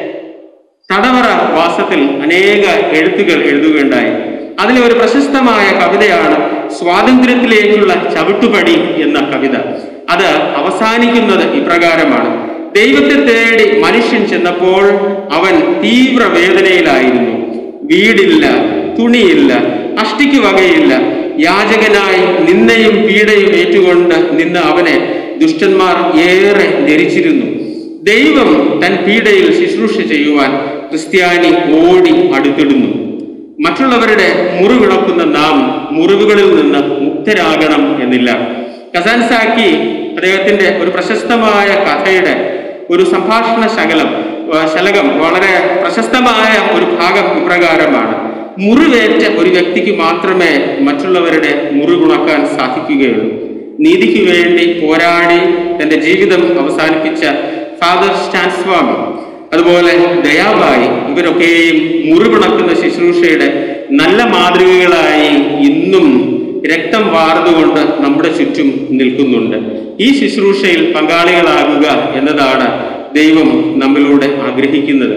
തടവറ വാസത്തിൽ അനേക എഴുത്തുകൾ എഴുതുകയുണ്ടായി അതിലെ ഒരു പ്രശസ്തമായ കവിതയാണ് സ്വാതന്ത്ര്യത്തിലേക്കുള്ള ചവിട്ടുപടി എന്ന കവിത അത് അവസാനിക്കുന്നത് ഇപ്രകാരമാണ് ദൈവത്തെ തേടി മനുഷ്യൻ ചെന്നപ്പോൾ അവൻ തീവ്ര വേദനയിലായിരുന്നു വീടില്ല തുണിയില്ല അഷ്ടിക്ക് വകയില്ല യാചകനായി നിന്നയും പീഡയും ഏറ്റുകൊണ്ട് നിന്ന് അവനെ ദുഷ്ടന്മാർ ഏറെ ധരിച്ചിരുന്നു ദൈവം തൻ പീഡയിൽ ശുശ്രൂഷ ചെയ്യുവാൻ ക്രിസ്ത്യാനി ഓടി അടുത്തിടുന്നു മറ്റുള്ളവരുടെ മുറിവിളക്കുന്ന നാം മുറിവുകളിൽ നിന്ന് മുക്തരാകണം എന്നില്ല കസാൻസാക്കി അദ്ദേഹത്തിന്റെ ഒരു പ്രശസ്തമായ കഥയുടെ ഒരു സംഭാഷണ ശകലം ആ, ശലകം വളരെ പ്രശസ്തമായ ഒരു ഭാഗം ഇപ്രകാരമാണ് മുറിവേറ്റ ഒരു വ്യക്തിക്ക് മാത്രമേ മറ്റുള്ളവരുടെ മുറിവുണക്കാൻ സാധിക്കുകയുള്ളൂ നീതിക്ക് വേണ്ടി പോരാടി തന്റെ ജീവിതം അവസാനിപ്പിച്ച ഫാദർ സ്റ്റാൻസ്വാമി അതുപോലെ ദയാബായി ഇവരൊക്കെയും മുറിവിണക്കുന്ന ശുശ്രൂഷയുടെ നല്ല മാതൃകകളായി ഇന്നും രക്തം വാർന്നുകൊണ്ട് നമ്മുടെ ചുറ്റും നിൽക്കുന്നുണ്ട് ഈ ശുശ്രൂഷയിൽ പങ്കാളികളാകുക എന്നതാണ് ദൈവം നമ്മിലൂടെ ആഗ്രഹിക്കുന്നത്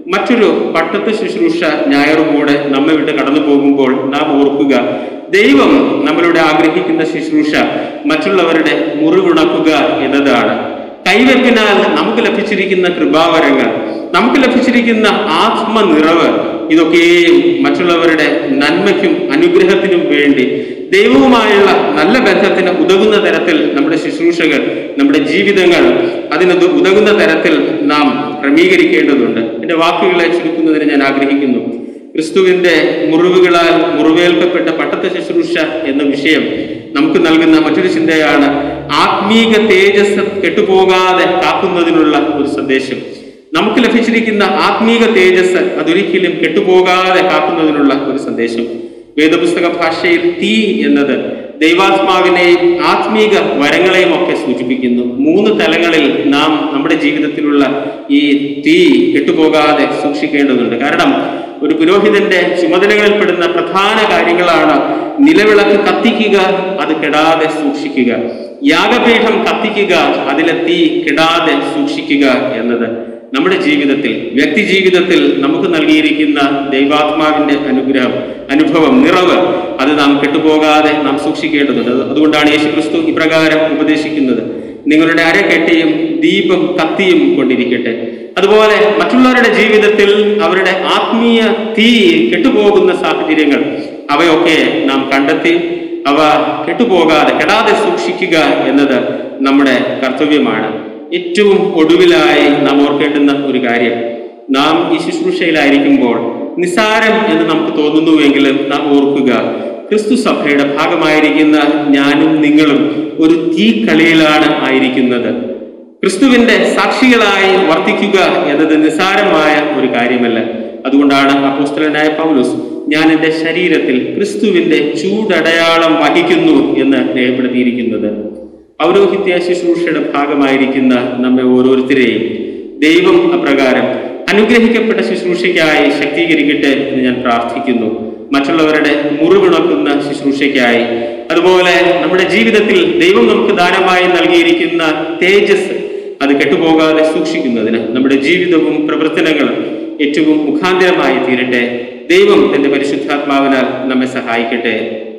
മറ്റൊരു പട്ടത്ത് ശുശ്രൂഷ ഞായറും കൂടെ നമ്മെ വിട്ട് കടന്നു പോകുമ്പോൾ നാം ഓർക്കുക ദൈവം നമ്മളുടെ ആഗ്രഹിക്കുന്ന ശുശ്രൂഷ മറ്റുള്ളവരുടെ മുറിവുണക്കുക എന്നതാണ് കൈവെപ്പിനാൽ നമുക്ക് ലഭിച്ചിരിക്കുന്ന കൃപാവരങ്ങൾ നമുക്ക് ലഭിച്ചിരിക്കുന്ന ആത്മനിറവ് ഇതൊക്കെയും മറ്റുള്ളവരുടെ നന്മയ്ക്കും അനുഗ്രഹത്തിനും വേണ്ടി ദൈവവുമായുള്ള നല്ല ബന്ധത്തിന് ഉതകുന്ന തരത്തിൽ നമ്മുടെ ശുശ്രൂഷകൾ നമ്മുടെ ജീവിതങ്ങൾ അതിന് ഉത- ഉതകുന്ന തരത്തിൽ നാം ക്രമീകരിക്കേണ്ടതുണ്ട് എൻ്റെ വാക്കുകളെ ചുരുക്കുന്നതിന് ഞാൻ ആഗ്രഹിക്കുന്നു ക്രിസ്തുവിന്റെ മുറിവുകളാൽ മുറിവേൽക്കപ്പെട്ട പട്ടത്ത ശുശ്രൂഷ എന്ന വിഷയം നമുക്ക് നൽകുന്ന മറ്റൊരു ചിന്തയാണ് ആത്മീക തേജസ് കെട്ടുപോകാതെ കാക്കുന്നതിനുള്ള ഒരു സന്ദേശം നമുക്ക് ലഭിച്ചിരിക്കുന്ന ആത്മീക തേജസ് അതൊരിക്കലും കെട്ടുപോകാതെ കാക്കുന്നതിനുള്ള ഒരു സന്ദേശം വേദപുസ്തക ഭാഷയിൽ തീ എന്നത് ദൈവാത്മാവിനെയും ആത്മീക വരങ്ങളെയും ഒക്കെ സൂചിപ്പിക്കുന്നു മൂന്ന് തലങ്ങളിൽ നാം നമ്മുടെ ജീവിതത്തിലുള്ള ഈ തീ കെട്ടുപോകാതെ സൂക്ഷിക്കേണ്ടതുണ്ട് കാരണം ഒരു പുരോഹിതന്റെ ചുമതലകളിൽപ്പെടുന്ന പ്രധാന കാര്യങ്ങളാണ് നിലവിളക്ക് കത്തിക്കുക അത് കെടാതെ സൂക്ഷിക്കുക യാഗപീഠം കത്തിക്കുക അതിലെ തീ കെടാതെ സൂക്ഷിക്കുക എന്നത് നമ്മുടെ ജീവിതത്തിൽ വ്യക്തി ജീവിതത്തിൽ നമുക്ക് നൽകിയിരിക്കുന്ന ദൈവാത്മാവിന്റെ അനുഗ്രഹം അനുഭവം നിറവ് അത് നാം കെട്ടുപോകാതെ നാം സൂക്ഷിക്കേണ്ടതുണ്ട് അത് അതുകൊണ്ടാണ് യേശു ക്രിസ്തു ഇപ്രകാരം ഉപദേശിക്കുന്നത് നിങ്ങളുടെ അരക്കെട്ടിയും ദീപം കത്തിയും കൊണ്ടിരിക്കട്ടെ അതുപോലെ മറ്റുള്ളവരുടെ ജീവിതത്തിൽ അവരുടെ ആത്മീയ തീ കെട്ടുപോകുന്ന സാഹചര്യങ്ങൾ അവയൊക്കെ നാം കണ്ടെത്തി അവ കെട്ടുപോകാതെ കെടാതെ സൂക്ഷിക്കുക എന്നത് നമ്മുടെ കർത്തവ്യമാണ് ഏറ്റവും ഒടുവിലായി നാം ഓർക്കേണ്ടുന്ന ഒരു കാര്യം നാം ഈ ശുശ്രൂഷയിലായിരിക്കുമ്പോൾ നിസാരം എന്ന് നമുക്ക് തോന്നുന്നുവെങ്കിലും നാം ഓർക്കുക ക്രിസ്തു സഭയുടെ ഭാഗമായിരിക്കുന്ന ഞാനും നിങ്ങളും ഒരു തീക്കളിയിലാണ് ആയിരിക്കുന്നത് ക്രിസ്തുവിന്റെ സാക്ഷികളായി വർത്തിക്കുക എന്നത് നിസ്സാരമായ ഒരു കാര്യമല്ല അതുകൊണ്ടാണ് അപ്പോസ്തലനായ പൗലോസ് ഞാൻ എൻ്റെ ശരീരത്തിൽ ക്രിസ്തുവിന്റെ ചൂടടയാളം വഹിക്കുന്നു എന്ന് രേഖപ്പെടുത്തിയിരിക്കുന്നത് പൗരോഹിത്യ ശുശ്രൂഷയുടെ ഭാഗമായിരിക്കുന്ന നമ്മെ ഓരോരുത്തരെയും ദൈവം അപ്രകാരം അനുഗ്രഹിക്കപ്പെട്ട ശുശ്രൂഷയ്ക്കായി ശക്തീകരിക്കട്ടെ എന്ന് ഞാൻ പ്രാർത്ഥിക്കുന്നു മറ്റുള്ളവരുടെ മുറിവുണക്കുന്ന ശുശ്രൂഷയ്ക്കായി അതുപോലെ നമ്മുടെ ജീവിതത്തിൽ ദൈവം നമുക്ക് ദാനമായി നൽകിയിരിക്കുന്ന തേജസ് അത് കെട്ടുപോകാതെ സൂക്ഷിക്കുന്നതിന് നമ്മുടെ ജീവിതവും പ്രവർത്തനങ്ങളും ഏറ്റവും മുഖാന്തരമായി തീരട്ടെ ദൈവം തന്റെ പരിശുദ്ധാത്മാവിനാൽ നമ്മെ സഹായിക്കട്ടെ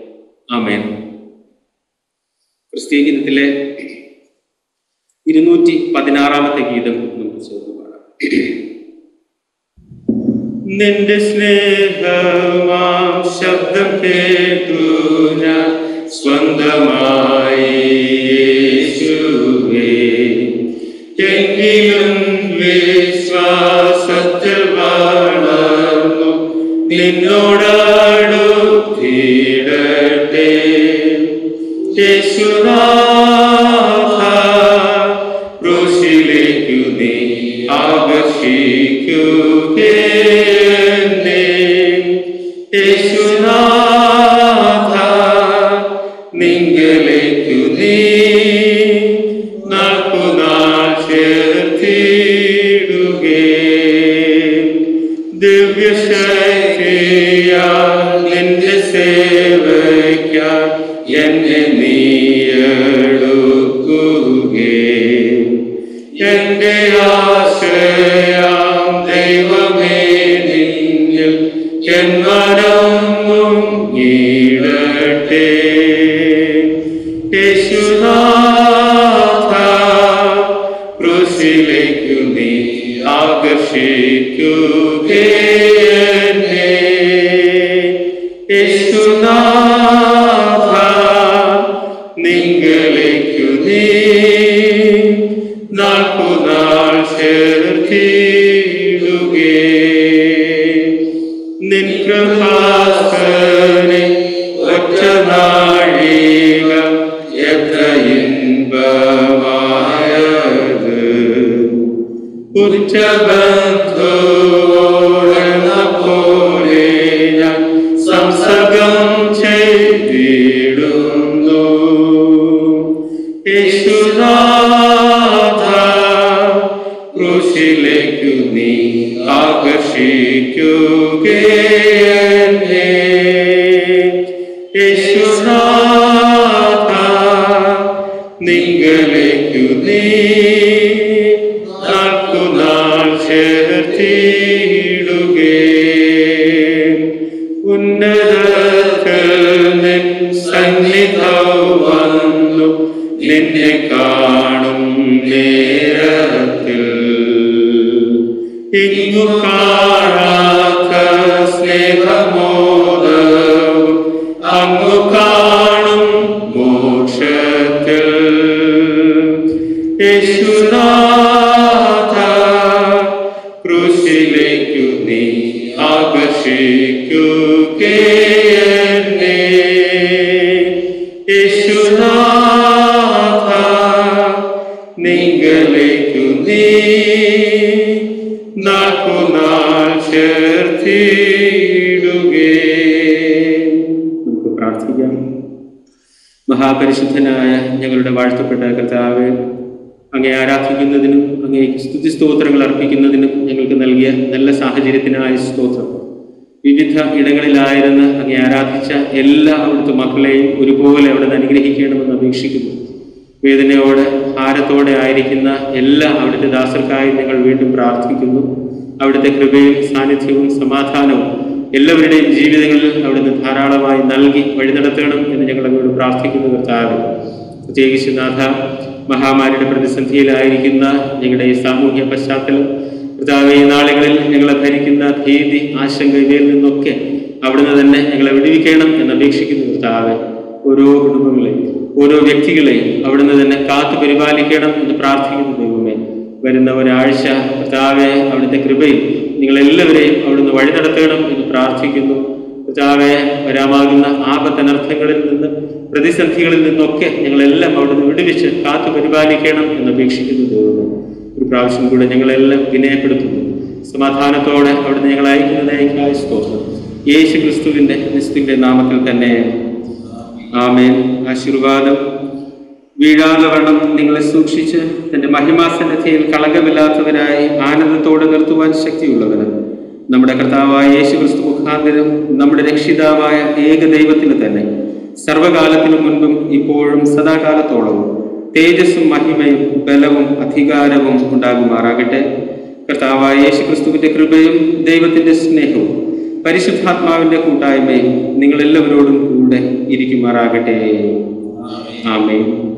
ആമേൻ ക്രിസ്തീയ ഗീതത്തിലെ ഇരുന്നൂറ്റി പതിനാറാമത്തെ ഗീതം നമുക്ക് ചേർന്ന് പാടാം നിന്റെ സ്നേഹമാം ശബ്ദം കേട്ടു ഞാൻ സ്വന്തമായി യേശുവേ എങ്കിലും വിശ്വാസത്തിൽ വളർന്നു നിന്നോടാടുത്തിടട്ടെ യേശുനാഥ ക്രൂശിലേക്കു നീ ആകർഷിക്കുകയെന്നെ യേശുനാഥ നിങ്കലേക്കു നീ നാൾക്കുനാൾ ചേർത്തിടുകേ ദിവ്യശക്തിയാ നിന്റെ സേവയ്ക്കാ എന്നെ നീയെടുക്കുകേ എന്റെ ആശ്രയാം ദൈവമേ നിന്നിൽ ജന്മനൊന്നും ഈടട്ടെ യേശുനാഥ ക്രൂശിലേക്കു നീ ആകർഷിക്കുകയെന്നെ യേശുനാഥ നിങ്ങളേക്കു നീ നാൾക്കുനാൾ ചേർത്തിടുകേ നിൻ കൃപാസനെ ഒറ്റ നാഴിക എത്ര ഇൻപമായത് ഉച്ചബന്ധോടെന്ന പോലെ ഞാൻ സംസർഗം ചെയ്തിടുന്നു യേശുനാഥ ക്രൂശിലേക്കു നീ ആകർഷിക്കുകയെന്നെ യേശുനാഥ നിങ്ങളേക്കു നീ നാൾക്കുനാൾ ചേർത്തിടുകേ കാണാത്ത സ്നേഹമോദവും അങ്ങു കാണും മോക്ഷത്തിൽ യേശുനാഥ ക്രൂശിലേക്കു നീ ആകർഷിക്കുകയെന്നെ യേശുനാഥ നിങ്ങളിലേക്കു നീ നാൾക്കുനാൾ ചേർത്തിടുകേ നമുക്ക് പ്രാർത്ഥിക്കാം മഹാപരിശുദ്ധനായ ഞങ്ങളുടെ വാഴ്ത്തപ്പെട്ട കർത്താവ് അങ്ങേ ആരാധിക്കുന്നതിനും അങ്ങേ സ്തുതി സ്തോത്രങ്ങൾ അർപ്പിക്കുന്നതിനും ഞങ്ങൾക്ക് നൽകിയ നല്ല സാഹചര്യത്തിനായ സ്തോത്രം വിവിധ ഇടങ്ങളിലായിരുന്ന അങ്ങേ ആരാധിച്ച എല്ലാ അവിടുത്തെ മക്കളെയും ഒരുപോലെ അവിടെ നിന്ന് അനുഗ്രഹിക്കണമെന്ന് അപേക്ഷിക്കുന്നു വേദനയോടെ ഭാരത്തോടെ ആയിരിക്കുന്ന എല്ലാ അവിടുത്തെ ദാസർക്കായി ഞങ്ങൾ വീണ്ടും പ്രാർത്ഥിക്കുന്നു അവിടുത്തെ കൃപയും സാന്നിധ്യവും സമാധാനവും എല്ലാവരുടെയും ജീവിതങ്ങളിൽ അവിടുന്ന് ധാരാളമായി നൽകി വഴി നടത്തണം എന്ന് ഞങ്ങൾ അങ്ങോട്ട് പ്രാർത്ഥിക്കുന്നു കർത്താവ് പ്രത്യേകിച്ച് നാഥ മഹാമാരിയുടെ പ്രതിസന്ധിയിലായിരിക്കുന്ന ഞങ്ങളുടെ ഈ സാമൂഹ്യ പശ്ചാത്തലം കർത്താവ് ഈ നാളുകളിൽ ഞങ്ങളെ ഭരിക്കുന്ന ഭീതി ആശങ്ക ഇവയിൽ നിന്നൊക്കെ അവിടുന്ന് തന്നെ ഞങ്ങളെ വിടുവിക്കണം എന്ന് അപേക്ഷിക്കുന്നു കർത്താവ് ഓരോ കുടുംബങ്ങളെയും ഓരോ വ്യക്തികളെയും അവിടുന്ന് തന്നെ കാത്തു പരിപാലിക്കണം എന്ന് പ്രാർത്ഥിക്കുന്നു ദൈവമേ വരുന്ന ഒരാഴ്ച കർത്താവെ അവിടുത്തെ കൃപയിൽ നിങ്ങളെല്ലാവരെയും അവിടുന്ന് വഴി നടത്തണം എന്ന് പ്രാർത്ഥിക്കുന്നു കർത്താവെ വരാമാകുന്ന ആപത്തനർത്ഥങ്ങളിൽ നിന്ന് പ്രതിസന്ധികളിൽ നിന്നൊക്കെ ഞങ്ങളെല്ലാം അവിടുന്ന് വിടുവിച്ച് കാത്തു പരിപാലിക്കണം എന്ന് അപേക്ഷിക്കുന്നു ദൈവമേ ഒരു പ്രാവശ്യം കൂടെ ഞങ്ങളെല്ലാം വിനയപ്പെടുത്തുന്നു സമാധാനത്തോടെ അവിടുന്ന് ഞങ്ങൾ അയക്കുന്നതിനായി സ്തോത്രം യേശു ക്രിസ്തുവിന്റെ ക്രിസ്തുവിന്റെ നാമത്തിൽ തന്നെ ആമേൻ ആശീർവാദം വീഴാതെ വണ്ണം നിങ്ങളെ സൂക്ഷിച്ച് തന്റെ മഹിമാസന്നദ്ധിയിൽ കളങ്കമില്ലാത്തവരായി ആനന്ദത്തോടെ നിർത്തുവാൻ ശക്തിയുള്ളവന് നമ്മുടെ കർത്താവായ യേശു ക്രിസ്തു മുഖാന്തരം നമ്മുടെ രക്ഷിതാവായ ഏക ദൈവത്തിന് തന്നെ സർവകാലത്തിനു മുൻപും ഇപ്പോഴും സദാകാലത്തോളവും തേജസ്സും മഹിമയും ബലവും അധികാരവും ഉണ്ടാകുമാറാകട്ടെ കർത്താവായ യേശു ക്രിസ്തുവിന്റെ കൃപയും ദൈവത്തിന്റെ സ്നേഹവും പരിശുദ്ധാത്മാവിന്റെ കൂട്ടായ്മയും നിങ്ങളെല്ലാവരോടും കൂടെ ഇരിക്കുമാറാകട്ടെ ആമേൻ